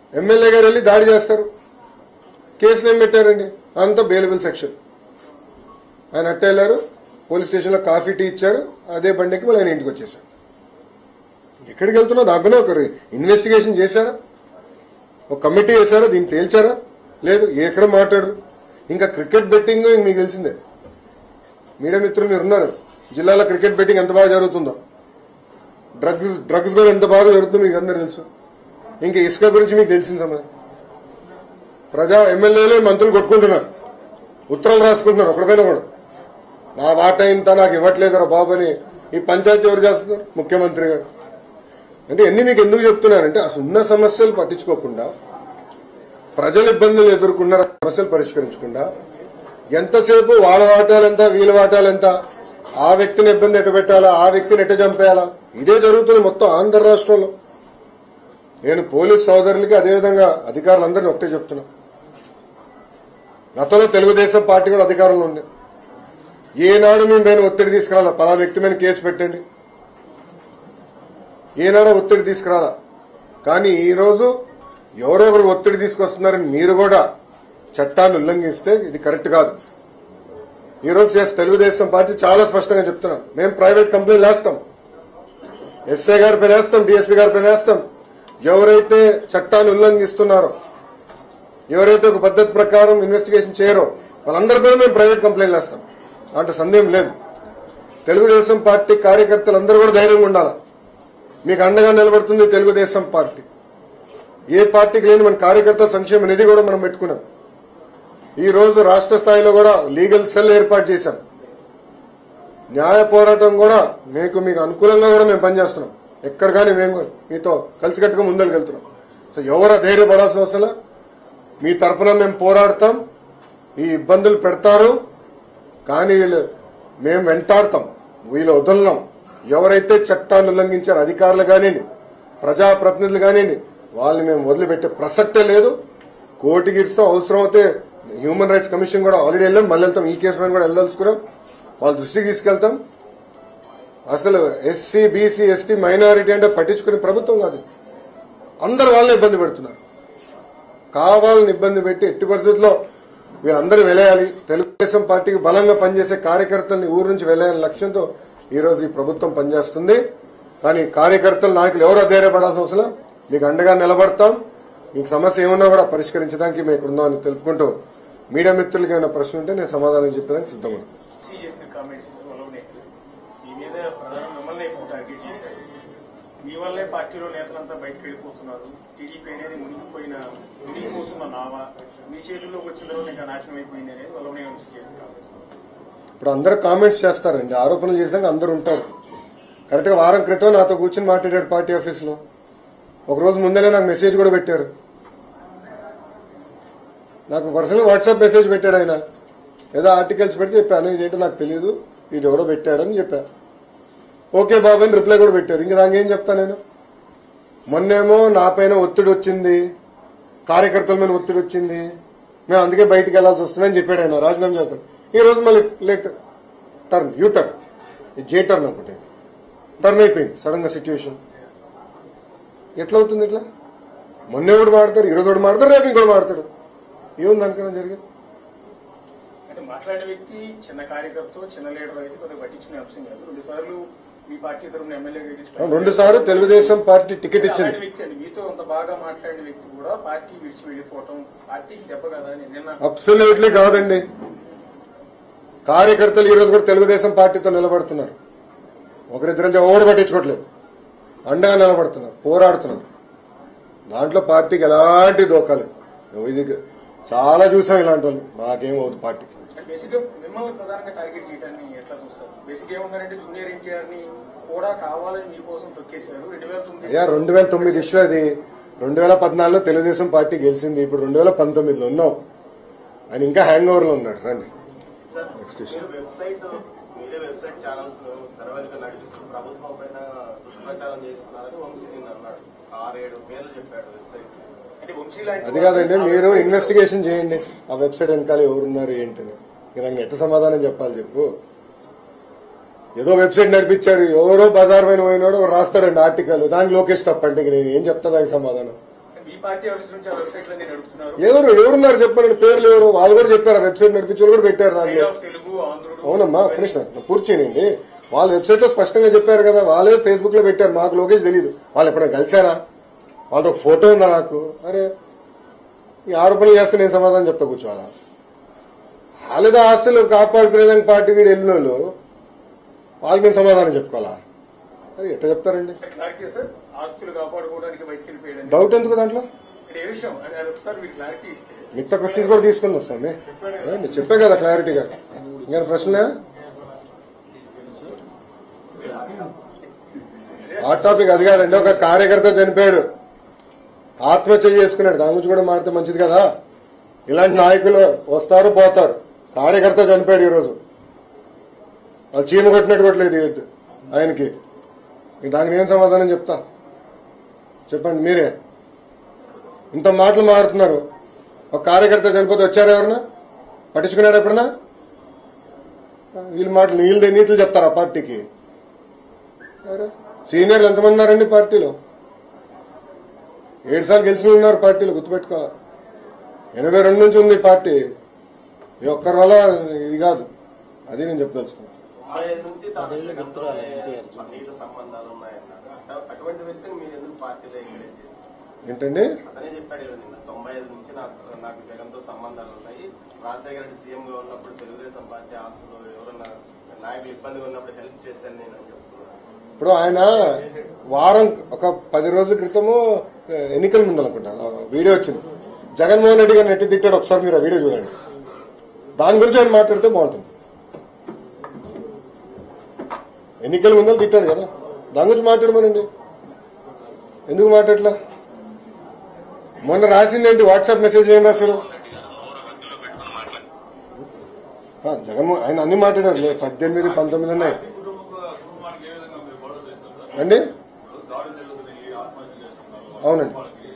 ఎమ్మెల్యే గారు వెళ్ళి దాడి చేస్తారు కేసులు ఏం పెట్టారండి అంత బెయిలబుల్ సెక్షన్ ఆయన అట్ట వెళ్ళారు పోలీస్ స్టేషన్లో కాఫీ టీ ఇచ్చారు అదే బండికి మళ్ళీ ఆయన ఇంటికి వచ్చేసారు ఎక్కడికి వెళ్తున్నా దాంట్లోనే ఒక ఇన్వెస్టిగేషన్ చేశారా ఒక కమిటీ వేశారా దీన్ని తేల్చారా లేదు ఎక్కడ మాట్లాడరు ఇంకా క్రికెట్ బెట్టింగ్ మీకు తెలిసిందే మీడియా మిత్రులు మీరు ఉన్నారు జిల్లాలో క్రికెట్ బెట్టింగ్ ఎంత బాగా జరుగుతుందో డ్రగ్స్ డ్రగ్స్ కూడా ఎంత బాగా జరుగుతుందో మీకు అందరూ తెలుసు ఇంకా ఇసుక గురించి మీకు తెలిసిన సమాధానం ప్రజా ఎమ్మెల్యేలు మంత్రులు కొట్టుకుంటున్నారు ఉత్తరాలు రాసుకుంటున్నారు ఒకటిపైన కూడా నా వాటా ఇంత నాకు ఇవ్వట్లేదురా బాబు అని ఈ పంచాయతీ ఎవరు చేస్తున్నారు ముఖ్యమంత్రి గారు అంటే ఎన్ని మీకు ఎందుకు చెప్తున్నారంటే అసలు ఉన్న సమస్యలు పట్టించుకోకుండా ప్రజల ఇబ్బందులు ఎదుర్కొన్న సమస్యలు పరిష్కరించకుండా ఎంతసేపు వాళ్ళ వాటాలెంత వీళ్ళ వాటాలెంత ఆ వ్యక్తిని ఇబ్బంది ఎట్ట పెట్టాలా ఆ వ్యక్తిని ఎట్ట చంపేయాలా ఇదే జరుగుతుంది మొత్తం ఆంధ్ర రాష్ట్రంలో నేను పోలీస్ సోదరులకి అదేవిధంగా అధికారులందరినీ ఒకటే చెప్తున్నా గతంలో తెలుగుదేశం పార్టీ కూడా అధికారంలో ఉంది ఏనాడు మీ పైన ఒత్తిడి తీసుకురాలా పలా వ్యక్తి మీద కేసు పెట్టండి ఏనాడో ఒత్తిడి తీసుకురాలా కానీ ఈ రోజు ఎవరో ఒకరు ఒత్తిడి తీసుకొస్తున్నారని మీరు కూడా చట్టాన్ని ఉల్లంఘిస్తే ఇది కరెక్ట్ కాదు ఈ రోజు చేసి తెలుగుదేశం పార్టీ చాలా స్పష్టంగా చెప్తున్నాం మేము ప్రైవేట్ కంపెనీలు వేస్తాం ఎస్ఐ గారి పైన వేస్తాం డిఎస్పీ గారి పైన వేస్తాం ఎవరైతే చట్టాన్ని ఉల్లంఘిస్తున్నారో ఎవరైతే ఒక పద్ధతి ప్రకారం ఇన్వెస్టిగేషన్ చేయరో వాళ్ళందరిపైన మేము ప్రైవేట్ కంప్లైంట్లు వేస్తాం దాంట్లో సందేహం లేదు తెలుగుదేశం పార్టీ కార్యకర్తలందరూ కూడా ధైర్యంగా ఉండాలి మీకు అండగా నిలబడుతుంది తెలుగుదేశం పార్టీ ఏ పార్టీకి లేని మన కార్యకర్తల సంక్షేమ నిధి కూడా మనం పెట్టుకున్నాం ఈ రోజు రాష్ట్ర స్థాయిలో కూడా లీగల్ సెల్ ఏర్పాటు చేశాం న్యాయ పోరాటం కూడా మీకు మీకు అనుకూలంగా కూడా మేము పనిచేస్తున్నాం ఎక్కడ కానీ మేము కూడా మీతో కలిసికట్టుగా ముందరికి వెళ్తున్నాం సో ఎవరు ధైర్యపడాల్సిన అవసరం లే. మీ తరఫున మేము పోరాడతాం ఈ ఇబ్బందులు పెడతారు కానీ వీళ్ళు మేము వెంటాడతాం వీళ్ళు వదలనాం ఎవరైతే చట్టాన్ని ఉల్లంఘించారో అధికారులు కానివ్వండి ప్రజాప్రతినిధులు కానివ్వండి వాళ్ళని మేము వదిలిపెట్టే ప్రసక్తే లేదు కోర్టుకి ఇస్తాం అవసరం అయితే హ్యూమన్ రైట్స్ కమిషన్ కూడా ఆల్రెడీ వెళ్ళాం మళ్ళీ వెళ్తాం ఈ కేసు మీద కూడా వెళ్ళదలుచుకున్నాం వాళ్ళ దృష్టికి తీసుకెళ్తాం అసలు ఎస్సీ బీసీ ఎస్టీ మైనారిటీ అంటే పట్టించుకునే ప్రభుత్వం కాదు అందరు వాళ్ళని ఇబ్బంది పెడుతున్నారు కావాలని ఇబ్బంది పెట్టి ఎట్టి పరిస్థితుల్లో వీళ్ళందరూ వెలేయాలి తెలుగుదేశం పార్టీకి బలంగా పనిచేసే కార్యకర్తల్ని ఊరు నుంచి వెలేయాలని లక్ష్యంతో ఈ రోజు ఈ ప్రభుత్వం పనిచేస్తుంది కానీ కార్యకర్తలు నాయకులు ఎవరో ధైర్యపడాల్సిన అవసరం మీకు అండగా నిలబడతాం మీకు సమస్య ఏమన్నా కూడా పరిష్కరించడానికి మేము ఇక్కడ ఉన్నామని తెలుపుకుంటూ మీడియా మిత్రులకి ఏమైనా ప్రశ్న ఉంటే నేను సమాధానం చెప్పడానికి సిద్ధంగా ఉన్నాను. సీ చేసిన కామెంట్స్ వల్లనే మీ మీద ప్రధాని మిమ్మల్ని ఎక్కువ టార్గెట్ చేశారు మీ వల్లే పార్టీలో నేతలంతా బయటకు వెళ్ళిపోతున్నారు టీడీపీ అనేది మునిగిపోయిన మునిగిపోతున్న నావ మీ చేతుల్లోకి వచ్చిన తర్వాత ఇంకా నాశనం అయిపోయింది అనేది వల్లనే వంశీ చేసిన కామెంట్స్ ఇప్పుడు అందరూ కామెంట్స్ చేస్తారండి ఆరోపణలు చేసాక అందరూ ఉంటారు కరెక్ట్ గా వారం క్రితం నాతో కూర్చొని మాట్లాడాడు పార్టీ ఆఫీస్ లో ఒక రోజు ముందరే నాకు మెసేజ్ కూడా పెట్టారు నాకు పర్సనల్ వాట్సాప్ మెసేజ్ పెట్టాడు ఆయన ఏదో ఆర్టికల్స్ పెడితే చెప్పాను ఇదేంటో నాకు తెలియదు ఇది ఎవరో పెట్టాడని చెప్పా ఓకే బాబు అని రిప్లై కూడా పెట్టారు ఇంకా నాకేం చెప్తా నేను మొన్నేమో నా పైన ఒత్తిడి వచ్చింది కార్యకర్తల మీద ఒత్తిడి వచ్చింది మేము అందుకే బయటికి వెళ్లాల్సి వస్తుందని చెప్పాడు ఆయన రాజీనామా చేస్తాను ఈ రోజు మళ్ళీ late turn U turn J turn అనుకుంటే టర్న్ అయిపోయింది సడన్ గా సిచ్యువేషన్ ఎట్లా అవుతుంది ఇట్లా మొన్న ఒకటి మాడతారు ఈరోజు ఒకటి మాడతారు రేపు ఇంకోటి మాడతాడు ఏముంది అనుకున్నా జరిగింది అంటే మాట్లాడిన వ్యక్తి చిన్న కార్యకర్త చిన్న లీడర్ అయితే కొద్దిగా పట్టించుకునే అంశం కాదు రెండు సార్లు మీ పార్టీ తరఫున ఎమ్మెల్యే రెండు సార్లు తెలుగుదేశం పార్టీ టికెట్ ఇచ్చింది అలాంటి వ్యక్తి అండి మీతో అంత బాగా మాట్లాడిన వ్యక్తి కూడా పార్టీ విడిచి వెళ్ళిపోవటం పార్టీకి దెబ్బ కదా అని నిన్న అబ్సల్యూట్లీ కాదండి కార్యకర్తలు ఈ రోజు కూడా తెలుగుదేశం పార్టీతో నిలబడుతున్నారు ఒకరిద్దరు ఓడి పట్టించుకోవట్లేదు అండగా నిలబడుతున్నారు పోరాడుతున్నారు దాంట్లో పార్టీకి ఎలాంటి దోకాలేదు ఇది చాలా చూసాం ఇలాంటి వాళ్ళు నాకేం అవుతుంది పార్టీకి బేసిక్ గా మిమ్మల్ని ప్రధానంగా టార్గెట్ చేయడాన్ని ఎట్లా చూస్తారు బేసిక్ ఏమన్నారంటే జూనియర్ ఎన్టీఆర్ ని కూడా కావాలని మీకోసం తొక్కేశారు రెండు వేల తొమ్మిది అయ్యా రెండు వేల తొమ్మిది ఇష్యూ అది రెండు వేల పద్నాలుగులో తెలుగుదేశం పార్టీ గెలిచింది ఇప్పుడు రెండు వేల పంతొమ్మిదిలో ఉన్నాం ఆయన ఇంకా హ్యాంగ్ ఓవర్ లో ఉన్నాడు రండి సార్ Next issue. మీరు వెబ్సైట్ మీరే వెబ్సైట్ ఛానల్స్ తెరవెనుక నడిపిస్తూ ప్రభుత్వం పైన దుష్ప్రచారం చేస్తున్నారని వంశీ నిన్న అన్నాడు ఆరేడు పేర్లు చెప్పాడు వెబ్సైట్ అంటే వంశీ లాంటి అది కాదండి మీరు ఇన్వెస్టిగేషన్ చేయండి ఆ వెబ్సైట్ వెనకాల ఎవరున్నారు ఏంటని ఇక నాకు ఎట్ట సమాధానం చెప్పాలి చెప్పు ఏదో వెబ్సైట్ నడిపించాడు ఎవరో బజార్ పైన పోయినాడు ఒకడు రాస్తాడండి ఆర్టికల్ దానికి లోకేష్ తప్పంటే ఇక నేను ఏం చెప్తా దానికి సమాధానం మీ ఈ పార్టీ ఆఫీస్ నుంచి ఆ వెబ్సైట్ లో నేను నడుపుతున్నారు ఎవరు ఎవరున్నారు చెప్పండి పేర్లు ఎవరు వాళ్ళు కూడా చెప్పారు వెబ్సైట్ నడిపించి వాళ్ళు కూడా పెట్టారు నాకు State of తెలుగు ఆంధ్రుడు అవునమ్మా కృష్ణ పూర్తి చేయండి వాళ్ళ వెబ్సైట్ లో స్పష్టంగా చెప్పారు కదా వాళ్ళే ఫేస్బుక్ లో పెట్టారు మాకు లోకేష్ తెలియదు వాళ్ళు ఎప్పుడైనా కలిసారా వాళ్ళతో ఒక ఫోటో ఉందా నాకు అరే ఈ ఆరోపణలు చేస్తే నేను సమాధానం చెప్తా కూర్చోవాలా వాళ్ళేదో హాస్టల్ కాపాడుకునేదానికి పార్టీ వీడు వెళ్ళిన వాళ్ళు వాళ్ళకి నేను సమాధానం చెప్పుకోవాలా అరే ఎట్లా చెప్తారండి క్లారిటీ సార్ ఆస్తులు కాపాడుకోవడానికి బయటికి వెళ్ళిపోయాడు డౌట్ ఎందుకు దాంట్లో అంటే ఏ విషయం అంటే అది ఒకసారి మీరు క్లారిటీ ఇస్తే మిగతా క్వశ్చన్స్ కూడా తీసుకుని వస్తామే రండి, చెప్పే కదా క్లారిటీగా ఇంకా ప్రశ్నలే ఆ టాపిక్ అది కాదండి ఒక కార్యకర్త చనిపోయాడు ఆత్మహత్య చేసుకున్నాడు దాని గురించి కూడా మాడితే మంచిది కదా ఇలాంటి నాయకులు వస్తారు పోతారు కార్యకర్త చనిపోయాడు ఈరోజు వాళ్ళు చీమ కొట్టినట్టు కొట్టలేదు ఇది ఆయనకి ఇంక దానికి నేను సమాధానం చెప్తా చెప్పండి మీరే ఇంత మాటలు మాడుతున్నారు ఒక కార్యకర్త చనిపోతే వచ్చారు ఎవరన్నా పట్టించుకున్నాడు ఎప్పుడన్నా వీళ్ళ మాటలు వీళ్ళ నీతులు చెప్తారా పార్టీకి ఎవరు? సీనియర్లు ఎంతమంది ఉన్నారండి పార్టీలో ఏడు సార్లు గెలిచిన ఉన్నారు పార్టీలో గుర్తుపెట్టుకోవాలి ఎనభై రెండు నుంచి ఉంది పార్టీ ఈ ఒక్కరి వల్ల ఇది కాదు అది నేను చెప్పదలుచుకున్నాను తొంభై ఐదు నుంచి తాను జగన్తో సన్నిహిత సంబంధాలు ఉన్నాయన్నారు అట- అటువంటి వ్యక్తిని మీరు ఎందుకు పార్టీలో ఎంకరేజ్ చేస్తారు ఏంటండి అతనే చెప్పాడు కదా నిన్న తొంభై ఐదు నుంచి నాకు నాకు జగన్తో సంబంధాలు ఉన్నాయి రాజశేఖర రెడ్డి సీఎం గా ఉన్నప్పుడు తెలుగుదేశం పార్టీ ఆస్తులు ఎవరన్నా నాయకులు ఇబ్బందిగా ఉన్నప్పుడు హెల్ప్ చేశాను నేను అని చెప్తున్నాను ఇప్పుడు ఆయన వారం ఒక పది రోజుల క్రితము ఎన్నికల ముందు అనుకుంటా ఆ వీడియో వచ్చింది జగన్మోహన్ రెడ్డి గారిని ఎట్టి తిట్టాడు ఒకసారి మీరు ఆ వీడియో చూడండి దాని గురించి ఆయన మాట్లాడితే బాగుంటుంది ఎన్నికల ముందర తిట్టాడు కదా దాని గురించి మాట్లాడమనండి ఎందుకు మాట్లాడలా మొన్న రాసింది ఏంటి వాట్సాప్ మెసేజ్ ఏం రాశారు ఆ, జగన్మోహన్ ఆయన అన్ని మాట్లాడారు లే పద్దెనిమిది పంతొమ్మిది ఉన్నాయి అండి అవునండి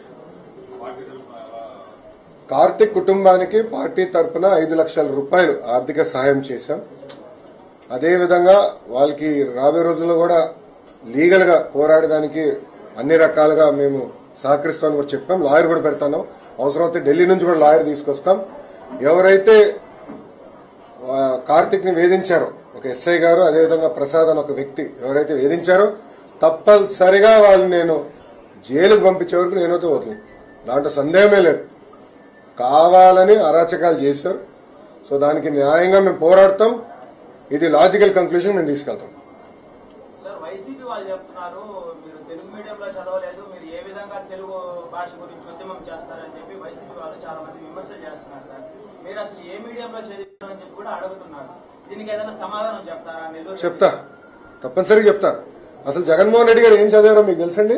కార్తిక్ కుటుంబానికి పార్టీ తరపున ఐదు లక్షల రూపాయలు ఆర్థిక సహాయం చేశాం అదేవిధంగా వాళ్ళకి రాబోయే రోజుల్లో కూడా లీగల్ గా పోరాడడానికి అన్ని రకాలుగా మేము సహకరిస్తామని కూడా చెప్పాం లాయర్ కూడా పెడతాను అవసరమైతే ఢిల్లీ నుంచి కూడా లాయర్ తీసుకొస్తాం ఎవరైతే ఆ, కార్తిక్ ని వేధించారో ఒక ఎస్ఐ గారు అదేవిధంగా ప్రసాద్ అని ఒక వ్యక్తి ఎవరైతే వేధించారో తప్పనిసరిగా వాళ్ళు నేను జైలుకు పంపించే వరకు నేనైతే వదలను దాంట్లో సందేహమే లేదు కావాలని అరాచకాలు చేశారు సో దానికి న్యాయంగా మేము పోరాడతాం ఇది లాజికల్ కంక్లూజన్ మేము తీసుకెళ్తాం సార్ వైసీపీ వాళ్ళు చెప్తున్నారు మీరు తెలుగు మీడియంలో చదవలేదు మీరు ఏ విధంగా తెలుగు భాష గురించి ఉద్యమం చేస్తారని చెప్పి వైసీపీ వాళ్ళు చాలా మంది విమర్శలు చేస్తున్నారు సార్ మీరు అసలు ఏ మీడియంలో చదివారని చెప్పి కూడా అడుగుతున్నారు దీనికి ఏదైనా సమాధానం చెప్తారా నెల్లూరు చెప్తా తప్పనిసరిగా చెప్తా అసలు జగన్మోహన్ రెడ్డి గారు ఏం చదివారో మీకు తెలుసండి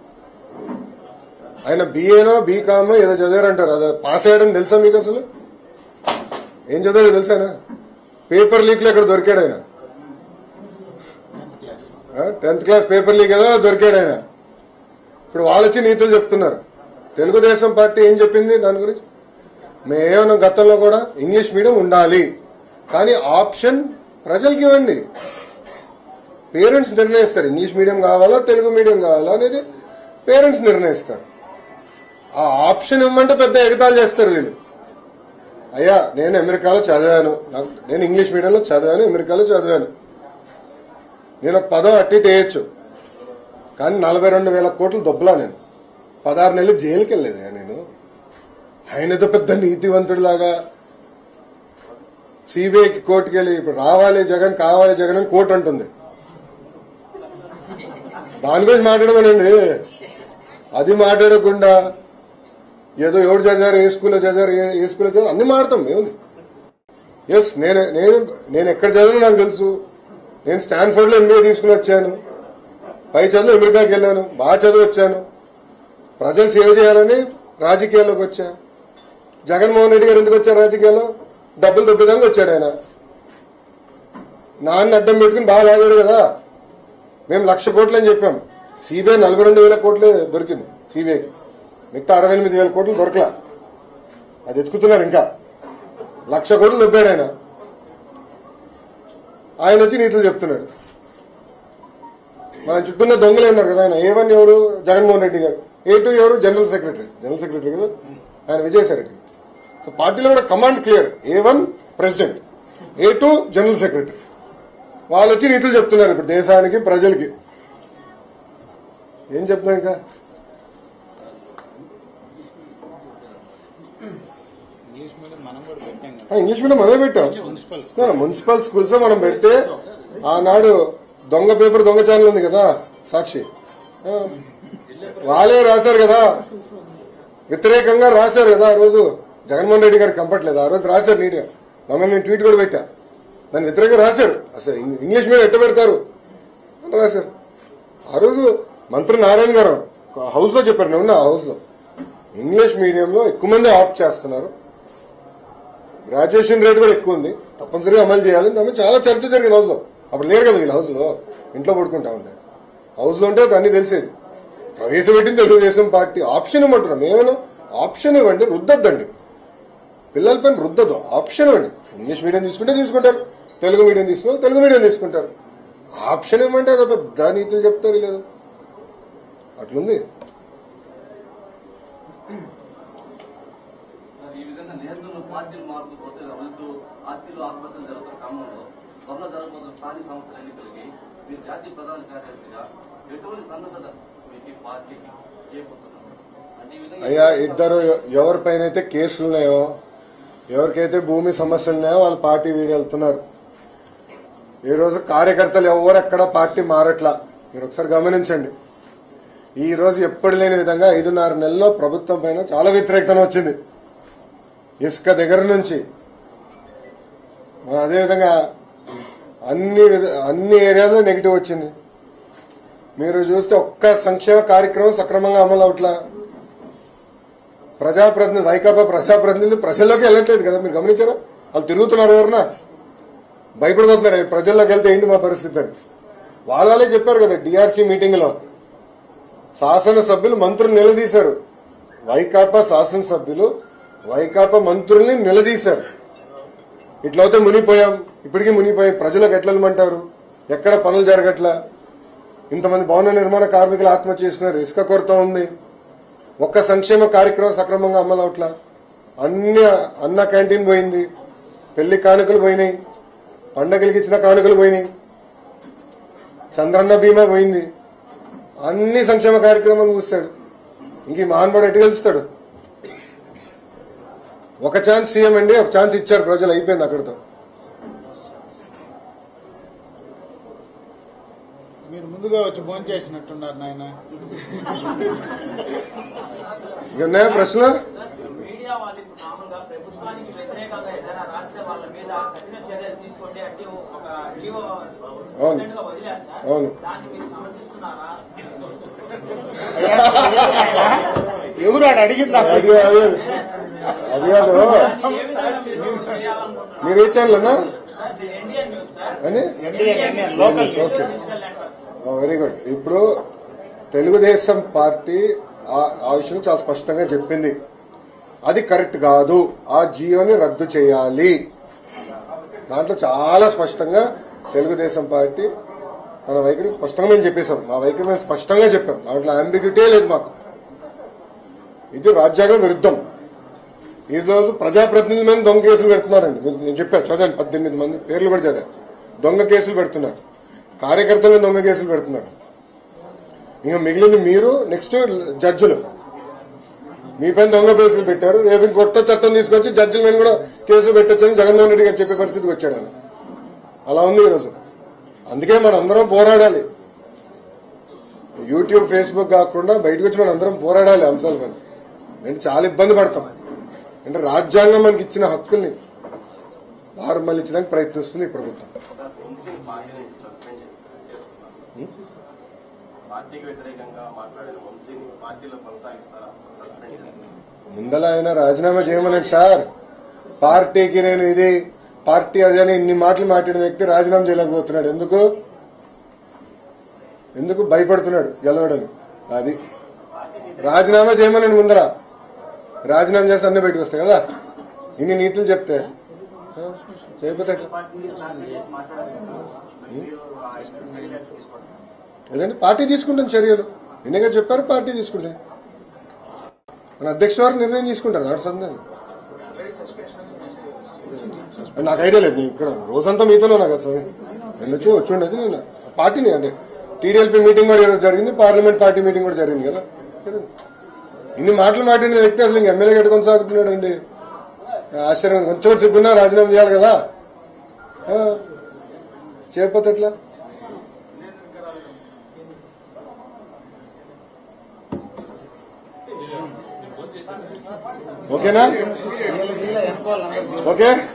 ఆయన బీఏనో బీకామో ఏదో చదివారంటారు అది పాస్ అయ్యడం తెలుసా మీకు అసలు ఏం చదివాడో తెలుసానా పేపర్ లీక్ లో ఇక్కడ దొరికాడు ఆయన టెన్త్ క్లాస్ పేపర్ లీక్ ఏదో దొరికాడు ఆయన ఇప్పుడు వాళ్ళు వచ్చి నీతులు చెప్తున్నారు తెలుగుదేశం పార్టీ ఏం చెప్పింది దాని గురించి మేమేమన్నా గతంలో కూడా ఇంగ్లీష్ మీడియం ఉండాలి కానీ ఆప్షన్ ప్రజలకి ఇవ్వండి పేరెంట్స్ నిర్ణయిస్తారు ఇంగ్లీష్ మీడియం కావాలా తెలుగు మీడియం కావాలా అనేది పేరెంట్స్ నిర్ణయిస్తారు ఆ ఆప్షన్ ఇవ్వమంటే పెద్ద ఎగతాలు చేస్తారు వీళ్ళు అయ్యా నేను అమెరికాలో చదివాను నాకు- నేను ఇంగ్లీష్ మీడియంలో చదివాను అమెరికాలో చదివాను నేను ఒక పదం అట్టి చేయొచ్చు కానీ నలభై రెండు వేల కోట్లు దొబ్బలా నేను పదహారు నెలలు జైలుకి వెళ్ళలేదా నేను ఆయనతో పెద్ద నీతివంతుడిలాగా సిబిఐకి కోర్టుకి వెళ్ళి ఇప్పుడు రావాలి జగన్ కావాలి జగన్ అని కోర్టు అంటుంది దాని గురించి మాట్లాడమనండి అది మాట్లాడకుండా ఏదో ఎవరు చదివారు ఏ స్కూల్లో చదివారు ఏ- ఏ స్కూల్లో చదివారు అన్ని మాడతాం ఏముంది ఎస్ నేను నేను నేను ఎక్కడ చదివానో నాకు తెలుసు నేను స్టాన్ఫర్డ్ లో ఎంబీఏ తీసుకుని వచ్చాను పై చదువు అమెరికాకి వెళ్ళాను బాగా చదివి వచ్చాను ప్రజలు సేవ్ చేయాలని రాజకీయాల్లోకి వచ్చా జగన్మోహన్ రెడ్డి గారు ఎందుకు వచ్చారు రాజకీయాల్లో డబ్బులు దొబ్బేదానికి వచ్చాడు ఆయన నాన్న అడ్డం పెట్టుకుని బాగా లాగాడు కదా మేము లక్ష కోట్లు అని చెప్పాం సిబిఐ నలభై రెండు వేల కోట్లే దొరికింది సిబిఐకి మిగతా అరవై ఎనిమిది వేల కోట్లు దొరకలా అది ఎత్తుకుతున్నారు ఇంకా లక్ష కోట్లు దొబ్బాడు ఆయన ఆయన వచ్చి నీతులు చెప్తున్నాడు మన చుట్టూన్న దొంగలు ఉన్నారు కదా ఆయన ఏవన్ ఎవరు జగన్మోహన్ రెడ్డి గారు ఏ టూ ఎవరు జనరల్ సెక్రటరీ జనరల్ సెక్రటరీ కదా ఆయన విజయసాయి రెడ్డి సో పార్టీలో కూడా command clear A one president A two general secretary వాళ్ళు వచ్చి నీతులు చెప్తున్నారు ఇప్పుడు దేశానికి ప్రజలకి ఏం చెప్తాం ఇంకా ఇంగ్లీష్ మీడియం మనం కూడా పెట్టాం ఆ, కదా ఇంగ్లీష్ మీడియం మనమే పెట్టాం మున్సిపల్ మన మున్సిపల్ స్కూల్స్ మనం పెడితే ఆనాడు దొంగ పేపర్ దొంగ ఛానల్ ఉంది కదా సాక్షి ఆ, వాళ్ళే రాశారు కదా వ్యతిరేకంగా రాశారు కదా ఆ రోజు జగన్మోహన్ రెడ్డి గారికి కంపట్లేదు ఆ రోజు రాశారు నీట్గా దొంగ నేను ట్వీట్ కూడా పెట్టా దాన్ని వ్యతిరేకంగా రాశారు అసలు ఇంగ్- ఇంగ్లీష్ మీడియం ఎట్ట పెడతారు అని రాశారు ఆ రోజు మంత్రి నారాయణ గారు హౌస్ లో చెప్పారు నేను ఉన్నా హౌస్ లో ఇంగ్లీష్ మీడియంలో ఎక్కువ మంది ఆప్ట్ చేస్తున్నారు గ్రాడ్యుయేషన్ రేట్ కూడా ఎక్కువ ఉంది తప్పనిసరిగా అమలు చేయాలి దాని మీద చాలా చర్చ జరిగింది హౌస్ లో అప్పుడు లేరు కదా వీళ్ళు హౌస్ లో ఇంట్లో పడుకుంటా ఉంటే హౌస్ లో ఉంటే అన్ని తెలిసేది ప్రవేశపెట్టింది తెలుగుదేశం పార్టీ ఆప్షన్ ఇవ్వమంటున్నాం ఏమైనా ఆప్షన్ ఇవ్వండి రుద్దొద్దండి పిల్లల పైన రుద్దదు ఆప్షన్ ఇవ్వండి ఇంగ్లీష్ మీడియం తీసుకుంటే తీసుకుంటారు తెలుగు మీడియం తీసుకుంటే తెలుగు మీడియం తీసుకుంటారు ఆప్షన్ ఇవ్వమంటే అదో పెద్ద నీతులు చెప్తారు లేదు అట్లుంది సార్, ఈ విధంగా నేతలు పార్టీలు మారుతూ కొత్తగా వెళ్తూ పార్టీలు ఆత్మహత్యలు జరుగుతున్న క్రమంలో త్వరలో జరగబోతున్న స్థానిక సంస్థల ఎన్నికలకి మీరు జాతీయ ప్రధాన కార్యదర్శిగా ఎటువంటి సన్నద్ధత మీకు ఈ పార్టీకి చేపడుతున్నారు అంటే ఈ విధంగా అయ్యా ఇద్దరు ఎవరిపైన అయితే కేసులు ఉన్నాయో ఎవరికైతే భూమి సమస్యలు ఉన్నాయో వాళ్ళు పార్టీ వీడి వెళ్తున్నారు ఈ రోజు కార్యకర్తలు ఎవరు ఎక్కడ పార్టీ మారట్లా మీరు ఒకసారి గమనించండి ఈ రోజు ఎప్పుడు లేని విధంగా ఐదున్నర నెలల్లో ప్రభుత్వం పైన చాలా వ్యతిరేకత వచ్చింది ఇసుక దగ్గర నుంచి మన అదేవిధంగా అన్ని విధ- అన్ని ఏరియాలో నెగిటివ్ వచ్చింది మీరు చూస్తే ఒక్క సంక్షేమ కార్యక్రమం సక్రమంగా అమలు అవట్లా ప్రజాప్రతినిధి వైకాపా ప్రజాప్రతినిధులు ప్రజల్లోకి వెళ్ళట్లేదు కదా మీరు గమనించారా వాళ్ళు తిరుగుతున్నారు ఎవరన్నా భయపడిపోతున్నారు "ఏ, ప్రజల్లోకి వెళ్తే ఏంటి మా పరిస్థితి అని వాళ్ళ వాళ్ళే చెప్పారు కదా డిఆర్సీ మీటింగ్ లో శాసనసభ్యులు మంత్రులు నిలదీశారు వైకాపా శాసనసభ్యులు వైకాపా మంత్రుల్ని నిలదీశారు ఇట్లయితే మునిగిపోయాం ఇప్పటికీ మునిగిపోయాం ప్రజలకు ఎట్లా వెళ్ళమంటారు ఎక్కడ పనులు జరగట్లా ఇంతమంది భవన నిర్మాణ కార్మికులు ఆత్మహత్య చేసుకున్నారు ఇసుక కొరత ఉంది ఒక్క సంక్షేమ కార్యక్రమం సక్రమంగా అమలు అవట్లా అన్ని అన్న క్యాంటీన్ పోయింది పెళ్లి కానుకలు పోయినాయి పండగలకి ఇచ్చిన కానుకలు పోయినాయి చంద్రన్న బీమా పోయింది అన్ని సంక్షేమ కార్యక్రమాలు చూస్తాడు ఇంక ఈ మహానుభావుడు ఎటు గెలుస్తాడు ఒక ఛాన్స్ సీఎం అండి ఒక ఛాన్స్ ఇచ్చారు ప్రజలు అయిపోయింది అక్కడితో మీరు ముందుగా వచ్చి భోజనం చేసినట్టున్నారు నాయన ఇక ఉన్నాయా ప్రశ్న మీడియా వాళ్ళు ఇప్పుడు మామూలుగా ప్రభుత్వానికి వ్యతిరేకంగా ఏదైనా రాస్తే వాళ్ళ మీద కఠిన చర్యలు తీసుకోండి అంటే ఒక జీవో అవును. recent గా వదిలారు సార్ అవును. దాన్ని మీరు సమర్థిస్తున్నారా ఎవరు ఆడు అడిగింది నాకు అది అది అది కాదు దాన్ని ఏ విధంగా మీరు చేయాలనుకుంటున్నారు మీరు ఏ ఛానల్ అన్నా ఎన్డీఎన్ న్యూస్ సార్ అని N D N local okay digital network very good ఇప్పుడు తెలుగుదేశం పార్టీ ఆ- ఆ విషయం చాలా స్పష్టంగా చెప్పింది అది కరెక్ట్ కాదు ఆ జియోని రద్దు చేయాలి దాంట్లో చాలా స్పష్టంగా తెలుగుదేశం పార్టీ తన వైఖరి స్పష్టంగా మేము చెప్పేశాం మా వైఖరి మేము స్పష్టంగా చెప్పాం దాంట్లో అంబిగ్యూటీ లేదు మాకు ఇది రాజ్యాంగం విరుద్ధం ఈ రోజు ప్రజాప్రతినిధుల మీద దొంగ కేసులు పెడుతున్నారండి మీరు- నేను చెప్పాను చదివాను పద్దెనిమిది మంది పేర్లు కూడా చదివాను దొంగ కేసులు పెడుతున్నారు కార్యకర్తల మీద దొంగ కేసులు పెడుతున్నారు ఇంకా మిగిలింది మీరు నెక్స్ట్ జడ్జిలు మీ పైన దొంగ కేసులు పెట్టారు రేపు ఇంక కొత్త చట్టం తీసుకొచ్చి జడ్జిల మీద కూడా కేసులు పెట్టొచ్చని జగన్మోహన్ రెడ్డి గారు చెప్పే పరిస్థితికి వచ్చాడు ఆయన అలా ఉంది ఈరోజు అందుకే మనం అందరం పోరాడాలి యూట్యూబ్ ఫేస్బుక్ కాకుండా బయటకు వచ్చి మనం అందరం పోరాడాలి అంశాల మీద అంటే చాలా ఇబ్బంది పడతాం అంటే రాజ్యాంగం మనకి ఇచ్చిన హక్కుల్ని వారు మళ్ళించడానికి ప్రయత్నిస్తుంది ఈ ప్రభుత్వం వంశీని పార్టీ నుంచి సస్పెండ్ చేస్తున్నారు పార్టీకి వ్యతిరేకంగా మాట్లాడిన వంశీని పార్టీలో కొనసాగిస్తారా సస్పెండ్ చేస్తారా ముందల ఆయన రాజీనామా చేయమనండి సార్ పార్టీకి నేను ఇది పార్టీ అది అని ఇన్ని మాటలు మాట్లాడిన వ్యక్తి రాజీనామా చేయలేకపోతున్నాడు ఎందుకు ఎందుకు భయపడుతున్నాడు గెలవడని అది రాజీనామా చేయమనండి ముందర రాజీనామా చేస్తే అన్ని బయటకు వస్తాయి కదా ఇన్ని నీతులు చెప్తే ఆ, చేయకపోతే ఎట్లా? లేదంటే పార్టీ తీసుకుంటుంది చర్యలు ఎన్నిగా చెప్పారు పార్టీ తీసుకుంటుంది మన అధ్యక్ష వారు నిర్ణయం తీసుకుంటారు నాడు సందేహం నాకు ఐడియా లేదు నేను ఇక్కడ రోజంతా మీతోనే ఉన్నా కదా స్వామి వెళ్ళొచ్చు వచ్చి ఉండొచ్చు నేను పార్టీని అంటే టీడీఎల్పీ మీటింగ్ కూడా ఈరోజు జరిగింది పార్లమెంట్ పార్టీ మీటింగ్ కూడా జరిగింది కదా ఇన్ని మాటలు మాట్లాడిన వ్యక్తి అసలు ఇంక ఎమ్మెల్యే గట్టి కొనసాగుతున్నాడు అండి ఆశ్చర్యం కొంచెం సిగ్గున్నా రాజీనామా చేయాలి కదా ఆ, చేయకపోతే ఎట్లా ఓకేనా వీళ్ళ జిల్లా వెనుకోవాలి ఓకే